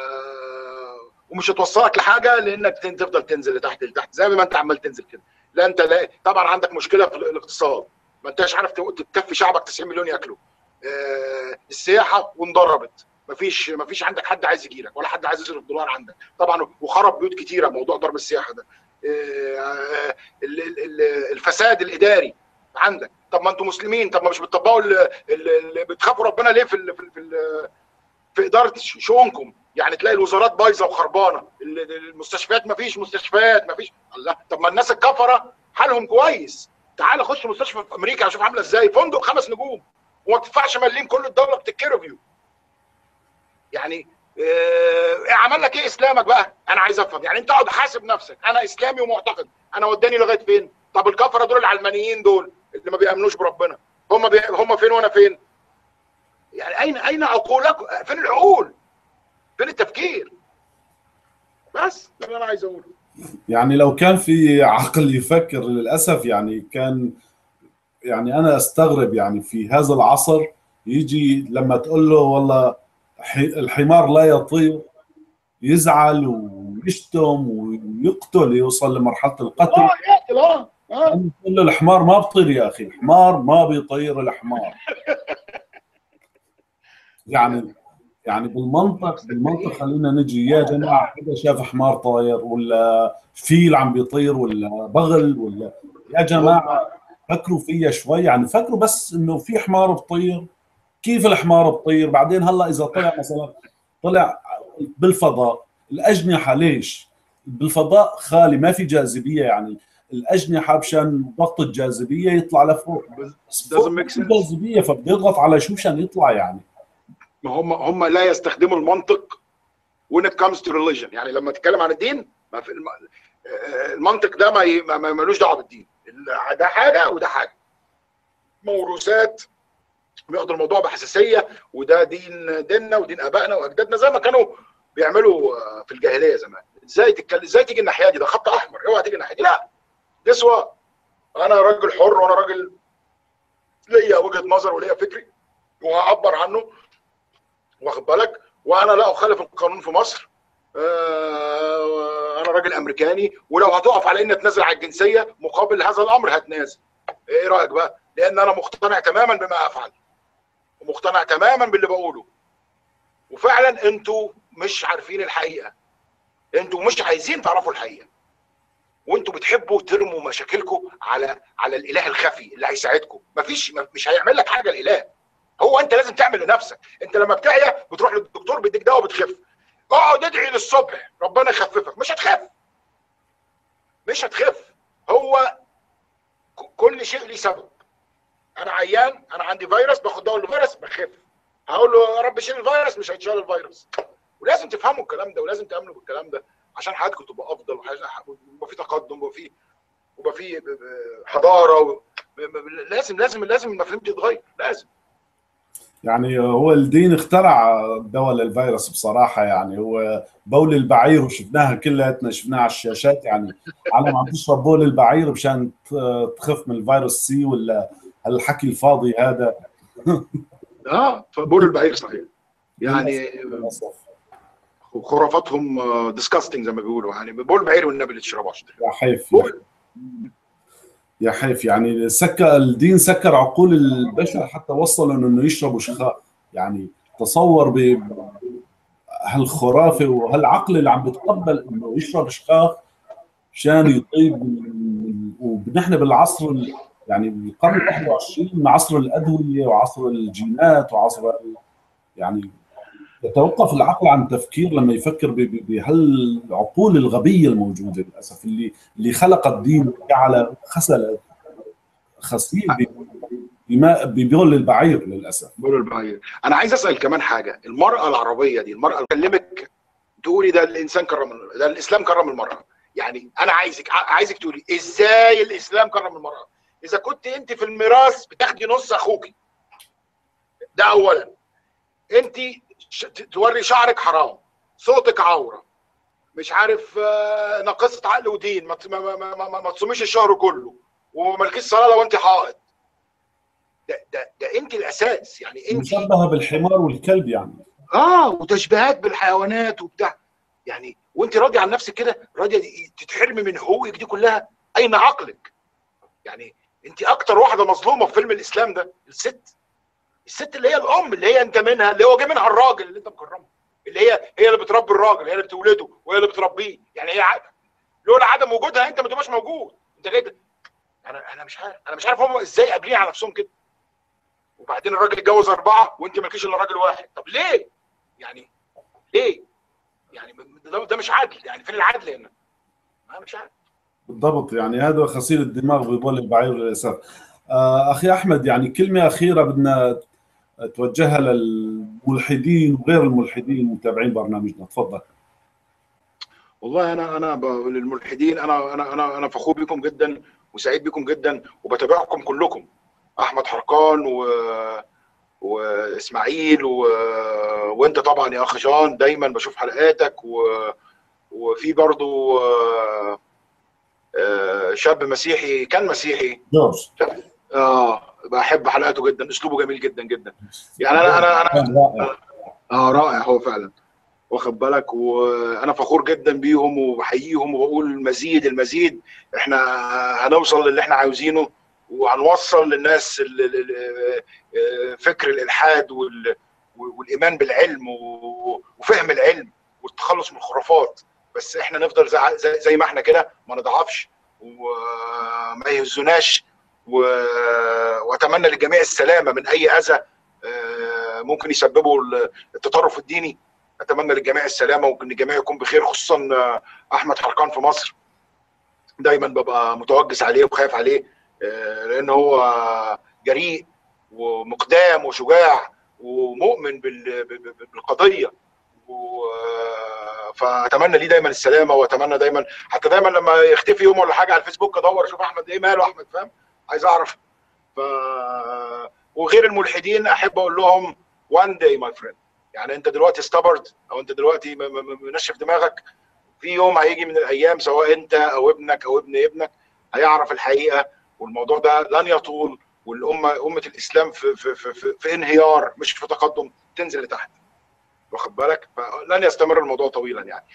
ومش هتوصلك لحاجه لانك تفضل تنزل لتحت لتحت زي ما انت عمال تنزل كده لا انت لا طبعا عندك مشكله في الاقتصاد ما انتش عارف تكفي شعبك 90 مليون ياكلوا آه السياحه وانضربت مفيش مفيش عندك حد عايز يجي لك ولا حد عايز يصرف دولار عندك طبعا وخرب بيوت كتيره موضوع ضرب السياحه ده آه الفساد الاداري عندك طب ما انتم مسلمين طب ما مش بتطبقوا اللي بتخافوا ربنا ليه في ال في ال في, ال في اداره شؤونكم يعني تلاقي الوزارات بايظه وخربانه المستشفيات ما فيش مستشفيات ما فيش الله طب ما الناس الكفره حالهم كويس تعال خش مستشفى في امريكا اشوف عامله ازاي فندق خمس نجوم وما بتدفعش مليم كل الدوله بتكيرفيو يعني إيه عمل لك ايه اسلامك بقى انا عايز افهم يعني انت اقعد حاسب نفسك انا اسلامي ومعتقد انا وداني لغايه فين طب الكفره دول العلمانيين دول اللي ما بيامنوش بربنا هم بي... هم فين وانا فين يعني اين اين عقولكم فين العقول فين التفكير بس ده اللي انا عايز اقوله يعني لو كان في عقل يفكر للاسف يعني كان يعني انا استغرب يعني في هذا العصر يجي لما تقول له والله الحمار لا يطير يزعل ويشتم ويقتل يوصل لمرحله القتل اه يقتل اه اه تقول له الحمار ما بطير يا اخي الحمار ما بيطير الحمار يعني يعني بالمنطق بالمنطق خلينا نجي يا جماعه حدا شاف حمار طاير ولا فيل عم بيطير ولا بغل ولا يا جماعه فكروا فيها شوي يعني فكروا بس انه في حمار بطير كيف الحمار بطير بعدين هلا اذا طلع مثلا طلع بالفضاء الاجنحه ليش بالفضاء خالي ما في جاذبيه يعني الاجنحه مشان ضغط الجاذبيه يطلع لفوق بس فوق في جاذبيه فبده يضغط على شو مشان يطلع يعني ما هم هم لا يستخدموا المنطق when it comes to religion يعني لما تتكلم عن الدين ما في الم... المنطق ده ما ما ملوش دعوه بالدين ده حاجه وده حاجه موروثات بياخدوا الموضوع بحساسيه وده دين ديننا ودين ابائنا واجدادنا زي ما كانوا بيعملوا في الجاهليه زمان ازاي تتكلم ازاي تيجي الناحيه دي ده خط احمر اوعى تيجي الناحيه دي لا نسوى انا راجل حر وانا راجل ليا وجهه نظر وليا فكري وهعبر عنه واخد بالك وانا لا اخالف القانون في مصر آه انا راجل امريكاني ولو هتقف على ان اتنازل على الجنسيه مقابل هذا الامر هتنازل ايه رايك بقى لان انا مقتنع تماما بما افعل ومقتنع تماما باللي بقوله وفعلا انتوا مش عارفين الحقيقه انتوا مش عايزين تعرفوا الحقيقه وانتوا بتحبوا ترموا مشاكلكم على على الاله الخفي اللي هيساعدكم مفيش مش هيعمل لك حاجه الاله هو انت لازم تعمل لنفسك انت لما بتعيا بتروح للدكتور بيديك دواء وبتخف اقعد ادعي للصبح ربنا يخففك مش هتخف مش هتخف هو ك- كل شيء ليه سبب انا عيان انا عندي فيروس باخد دواء الفيروس بخف هقول له يا رب شيل الفيروس مش هيتشال الفيروس ولازم تفهموا الكلام ده ولازم تامنوا بالكلام ده عشان حياتكم تبقى افضل وحاجة- ويبقى في تقدم ويبقى في ويبقى في ب- ب- حضاره و... ب- ب- لازم لازم لازم المفاهيم تتغير لازم يعني هو الدين اخترع دواء للفيروس بصراحه يعني هو بول البعير وشفناها كلياتنا شفناها على الشاشات يعني عالم عم تشرب بول البعير مشان ت- تخف من الفيروس سي ولا هالحكي الفاضي هذا اه فبول البعير صحيح يعني للاسف خرافاتهم ديسكاستنج زي ما بيقولوا يعني بول البعير والنبي اللي تشربهاش يا حيف يا بول يا حيف يعني سكر الدين سكر عقول البشر حتى وصلوا انه يشربوا شخاء يعني تصور ب هالخرافه وهالعقل اللي عم بتقبل انه يشرب شخاخ مشان يطيب من- ونحن بالعصر ال- يعني بالقرن ال 21 من عصر الادويه وعصر الجينات وعصر ال- يعني يتوقف العقل عن التفكير لما يفكر ب- ب- بهالعقول الغبيه الموجوده للاسف اللي اللي خلق الدين جعل خسل خسيل ب- بماء ببول البعير للاسف بول البعير انا عايز اسال كمان حاجه المراه العربيه دي المراه اللي بتكلمك تقولي ده الانسان كرم ده الاسلام كرم المراه يعني انا عايزك عايزك تقولي ازاي الاسلام كرم المراه اذا كنت انت في الميراث بتاخدي نص اخوكي ده اولا انت ش- توري شعرك حرام صوتك عوره مش عارف آه، ناقصه عقل ودين ما ت- ما ما ما, ما, ما تصوميش الشهر كله ومالكيش صلاه لو انت حائض ده ده ده انت الاساس يعني انت مشبهه بالحمار والكلب يعني اه وتشبيهات بالحيوانات وبتاع يعني وانت راضي عن نفسك كده راضيه تتحرمي من حقوقك دي كلها اين عقلك يعني انت اكتر واحده مظلومه في فيلم الاسلام ده الست الست اللي هي الام اللي هي انت منها اللي هو جه منها الراجل اللي انت مكرمه اللي هي هي اللي بتربي الراجل هي اللي بتولده وهي اللي بتربيه يعني هي ع- لولا عدم وجودها انت ما تبقاش موجود انت جاي ده- انا انا مش عارف انا مش عارف هم ازاي قابلين على نفسهم كده وبعدين الراجل اتجوز اربعه وانت مالكيش الا راجل واحد طب ليه؟ يعني ليه؟ يعني ده, ده مش عدل يعني فين العدل هنا؟ انا مش عارف بالضبط يعني هذا غسيل الدماغ ببول البعير للاسف آه، اخي احمد يعني كلمه اخيره بدنا توجهها للملحدين وغير الملحدين متابعين برنامجنا تفضل والله انا انا ب... للملحدين انا انا انا انا فخور بكم جدا وسعيد بكم جدا وبتابعكم كلكم احمد حرقان و واسماعيل و... وانت طبعا يا اخ جان دايما بشوف حلقاتك و... وفي برضو آه، آه، شاب مسيحي كان مسيحي جورج اه بحب حلقاته جدا اسلوبه جميل جدا جدا يعني انا انا انا كان رائع اه رائع هو فعلا واخد بالك وانا فخور جدا بيهم وبحييهم وبقول مزيد المزيد احنا هنوصل للي احنا عاوزينه وهنوصل للناس ال- ال- ال- فكر الالحاد وال- والايمان بالعلم و- وفهم العلم والتخلص من الخرافات بس احنا نفضل زي زي- زي ما احنا كده ما نضعفش وما يهزوناش و- واتمنى للجميع السلامه من اي اذى آه، ممكن يسببوا التطرف الديني اتمنى للجميع السلامه وان الجميع يكون بخير خصوصا آه، احمد حرقان في مصر دايما ببقى متوجس عليه وخايف عليه آه، لان هو جريء ومقدام وشجاع ومؤمن بال- ب- ب- بالقضيه و- فاتمنى ليه دايما السلامه واتمنى دايما حتى دايما لما يختفي يوم ولا حاجه على الفيسبوك ادور اشوف احمد ايه ماله احمد فاهم عايز اعرف ف وغير الملحدين احب اقول لهم one day my friend يعني انت دلوقتي استبرد او انت دلوقتي م- م- م- منشف دماغك في يوم هيجي من الايام سواء انت او ابنك او ابن ابنك هيعرف الحقيقه والموضوع ده لن يطول والامه امه الاسلام في في في, في, في انهيار مش في تقدم تنزل لتحت واخد بالك فلن يستمر الموضوع طويلا يعني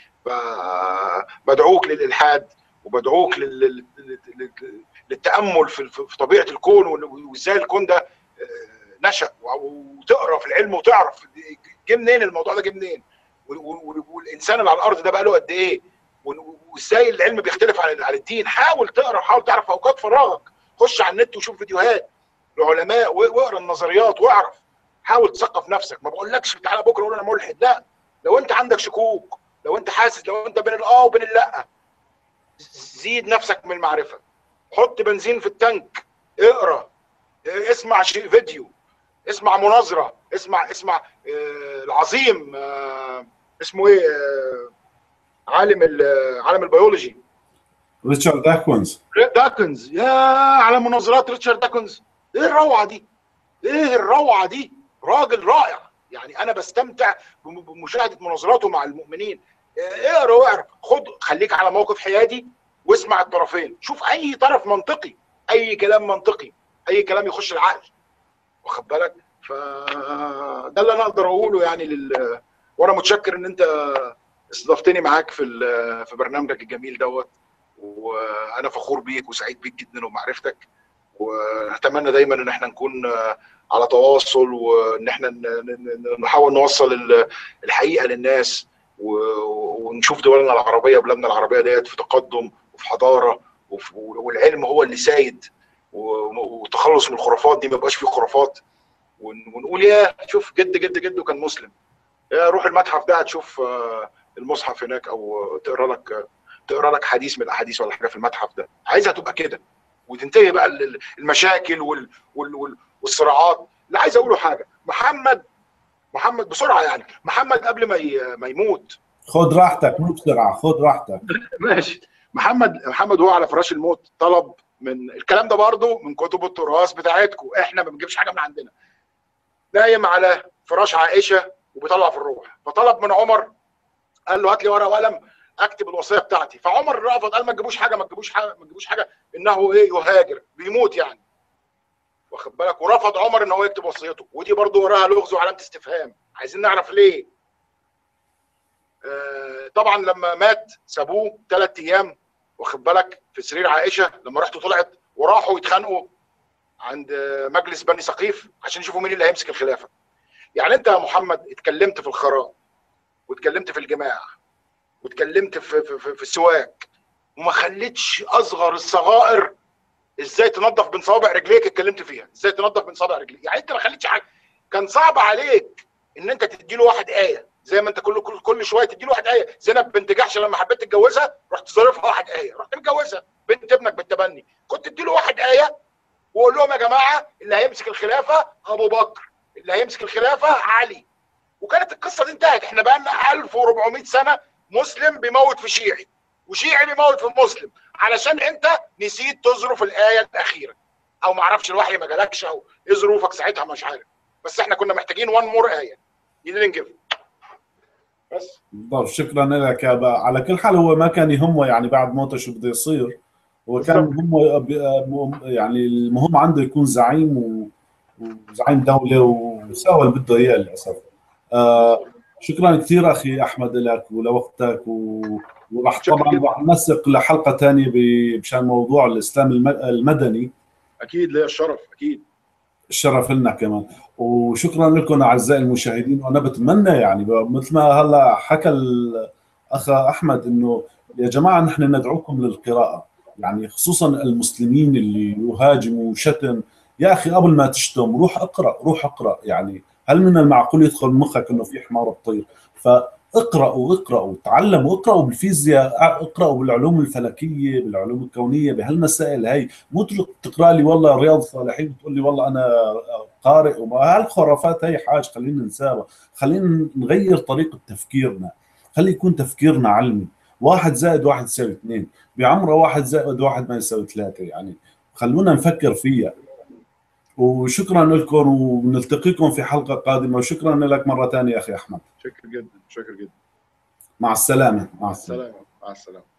فبدعوك للالحاد وبدعوك لل- لل- لل- للتامل في في طبيعه الكون وازاي الكون ده آه، نشا وتقرا في العلم وتعرف جه منين الموضوع ده جه منين وال- وال- والانسان اللي على الارض ده بقى له قد ايه وال- وازاي العلم بيختلف عن عن الدين حاول تقرا حاول تعرف اوقات فراغك خش على النت وشوف فيديوهات لعلماء و- واقرا النظريات واعرف حاول تثقف نفسك ما بقولكش تعالى بكره قول انا ملحد لا لو انت عندك شكوك لو انت حاسس لو انت بين الاه وبين اللا زيد نفسك من المعرفه حط بنزين في التانك اقرا اه، اسمع شيء فيديو اسمع مناظره اسمع اسمع اه، العظيم اه، اسمه ايه اه، عالم ال- عالم البيولوجي ريتشارد داكونز داكنز يا على مناظرات ريتشارد داكنز ايه الروعه دي ايه الروعه دي راجل رائع يعني انا بستمتع بم- بمشاهده مناظراته مع المؤمنين إيه، اقرا واعرف خد خليك على موقف حيادي واسمع الطرفين شوف اي طرف منطقي اي كلام منطقي اي كلام يخش العقل واخد بالك فده اللي انا اقدر اقوله يعني لل وانا متشكر ان انت استضفتني معاك في ال- في برنامجك الجميل دوت وانا فخور بيك وسعيد بيك جدا ومعرفتك ونتمنى دايما ان احنا نكون آه، على تواصل وان احنا ن- ن- ن- نحاول نوصل ال- الحقيقه للناس و- ونشوف دولنا العربيه بلادنا العربيه ديت في تقدم وفي حضاره وفي- والعلم هو اللي سايد و- وتخلص من الخرافات دي ما يبقاش فيه خرافات ون- ونقول يا شوف جد جد جده كان مسلم يا روح المتحف ده هتشوف آه، المصحف هناك او تقرا لك تقرا لك حديث من الاحاديث ولا حاجه في المتحف ده عايزها تبقى كده وتنتهي بقى ال- ال- المشاكل وال وال وال والصراعات لا عايز اقوله حاجه محمد محمد بسرعه يعني محمد قبل ما ي- ما يموت خذ راحتك مو بسرعه خذ راحتك ماشي محمد محمد وهو على فراش الموت طلب من الكلام ده برضو من كتب التراث بتاعتكم احنا ما بنجيبش حاجه من عندنا نايم على فراش عائشه وبيطلع في الروح فطلب من عمر قال له هات لي ورقه وقلم اكتب الوصيه بتاعتي فعمر رفض قال ما تجيبوش حاجه ما تجيبوش حاجه ما تجيبوش حاجه انه ايه يهاجر بيموت يعني واخد بالك ورفض عمر ان هو يكتب وصيته ودي برضو وراها لغز وعلامه استفهام عايزين نعرف ليه آه، طبعا لما مات سابوه ثلاث ايام واخد بالك في سرير عائشه لما رحتوا طلعت وراحوا يتخانقوا عند مجلس بني سقيف عشان يشوفوا مين اللي هيمسك الخلافه يعني انت يا محمد اتكلمت في الخراء واتكلمت في الجماع واتكلمت في في, في, في السواك وما خليتش اصغر الصغائر ازاي تنظف بين صوابع رجليك اتكلمت فيها ازاي تنظف بين صوابع رجليك يعني انت ما خليتش حاجه كان صعب عليك ان انت تدي له واحد ايه زي ما انت كل كل, كل شويه تدي له واحد ايه زينب بنت جحش لما حبيت تتجوزها رحت ظارفها واحد ايه رحت متجوزها بنت ابنك بالتبني كنت تدي له واحد ايه وقول لهم يا جماعه اللي هيمسك الخلافه ابو بكر اللي هيمسك الخلافه علي وكانت القصه دي انتهت احنا بقى لنا 1400 سنه مسلم بيموت في شيعي وشيعي بيموت في مسلم علشان انت نسيت تظرف الايه الاخيره او ما اعرفش الوحي ما جالكش او ايه ظروفك ساعتها مش عارف بس احنا كنا محتاجين وان مور ايه يدين جيف بس بالضبط شكرا لك يا با. على كل حال هو ما كان يهمه يعني بعد موته شو بده يصير هو كان مهمه ب- يعني المهم عنده يكون زعيم و- وزعيم دوله وسوى اللي بده اياه للاسف آه شكرا كثير اخي احمد لك ولوقتك و... وراح شكراً طبعا جداً. راح ننسق لحلقه ثانيه ب- بشان موضوع الاسلام الم- المدني اكيد ليا الشرف اكيد الشرف لنا كمان وشكرا لكم اعزائي المشاهدين وانا بتمنى يعني مثل ما هلا حكى الاخ احمد انه يا جماعه نحن ندعوكم للقراءه يعني خصوصا المسلمين اللي يهاجموا وشتم يا اخي قبل ما تشتم روح اقرا روح اقرا يعني هل من المعقول يدخل مخك انه في حمار بطير فاقرأوا اقرأوا تعلموا اقرأوا بالفيزياء اقرأوا بالعلوم الفلكية بالعلوم الكونية بهالمسائل هي مو تقرأ لي والله رياض الصالحين وتقول لي والله أنا قارئ وما هالخرافات هي حاجة خلينا ننساها خلينا نغير طريقة تفكيرنا خلي يكون تفكيرنا علمي واحد زائد واحد يساوي اثنين بعمره واحد زائد واحد ما يساوي ثلاثة يعني خلونا نفكر فيها وشكرا لكم ونلتقيكم في حلقة قادمة وشكرا لك مرة ثانية أخي أحمد شكرا جدا شكرا جدا مع السلامة مع السلامة السلام مع السلامه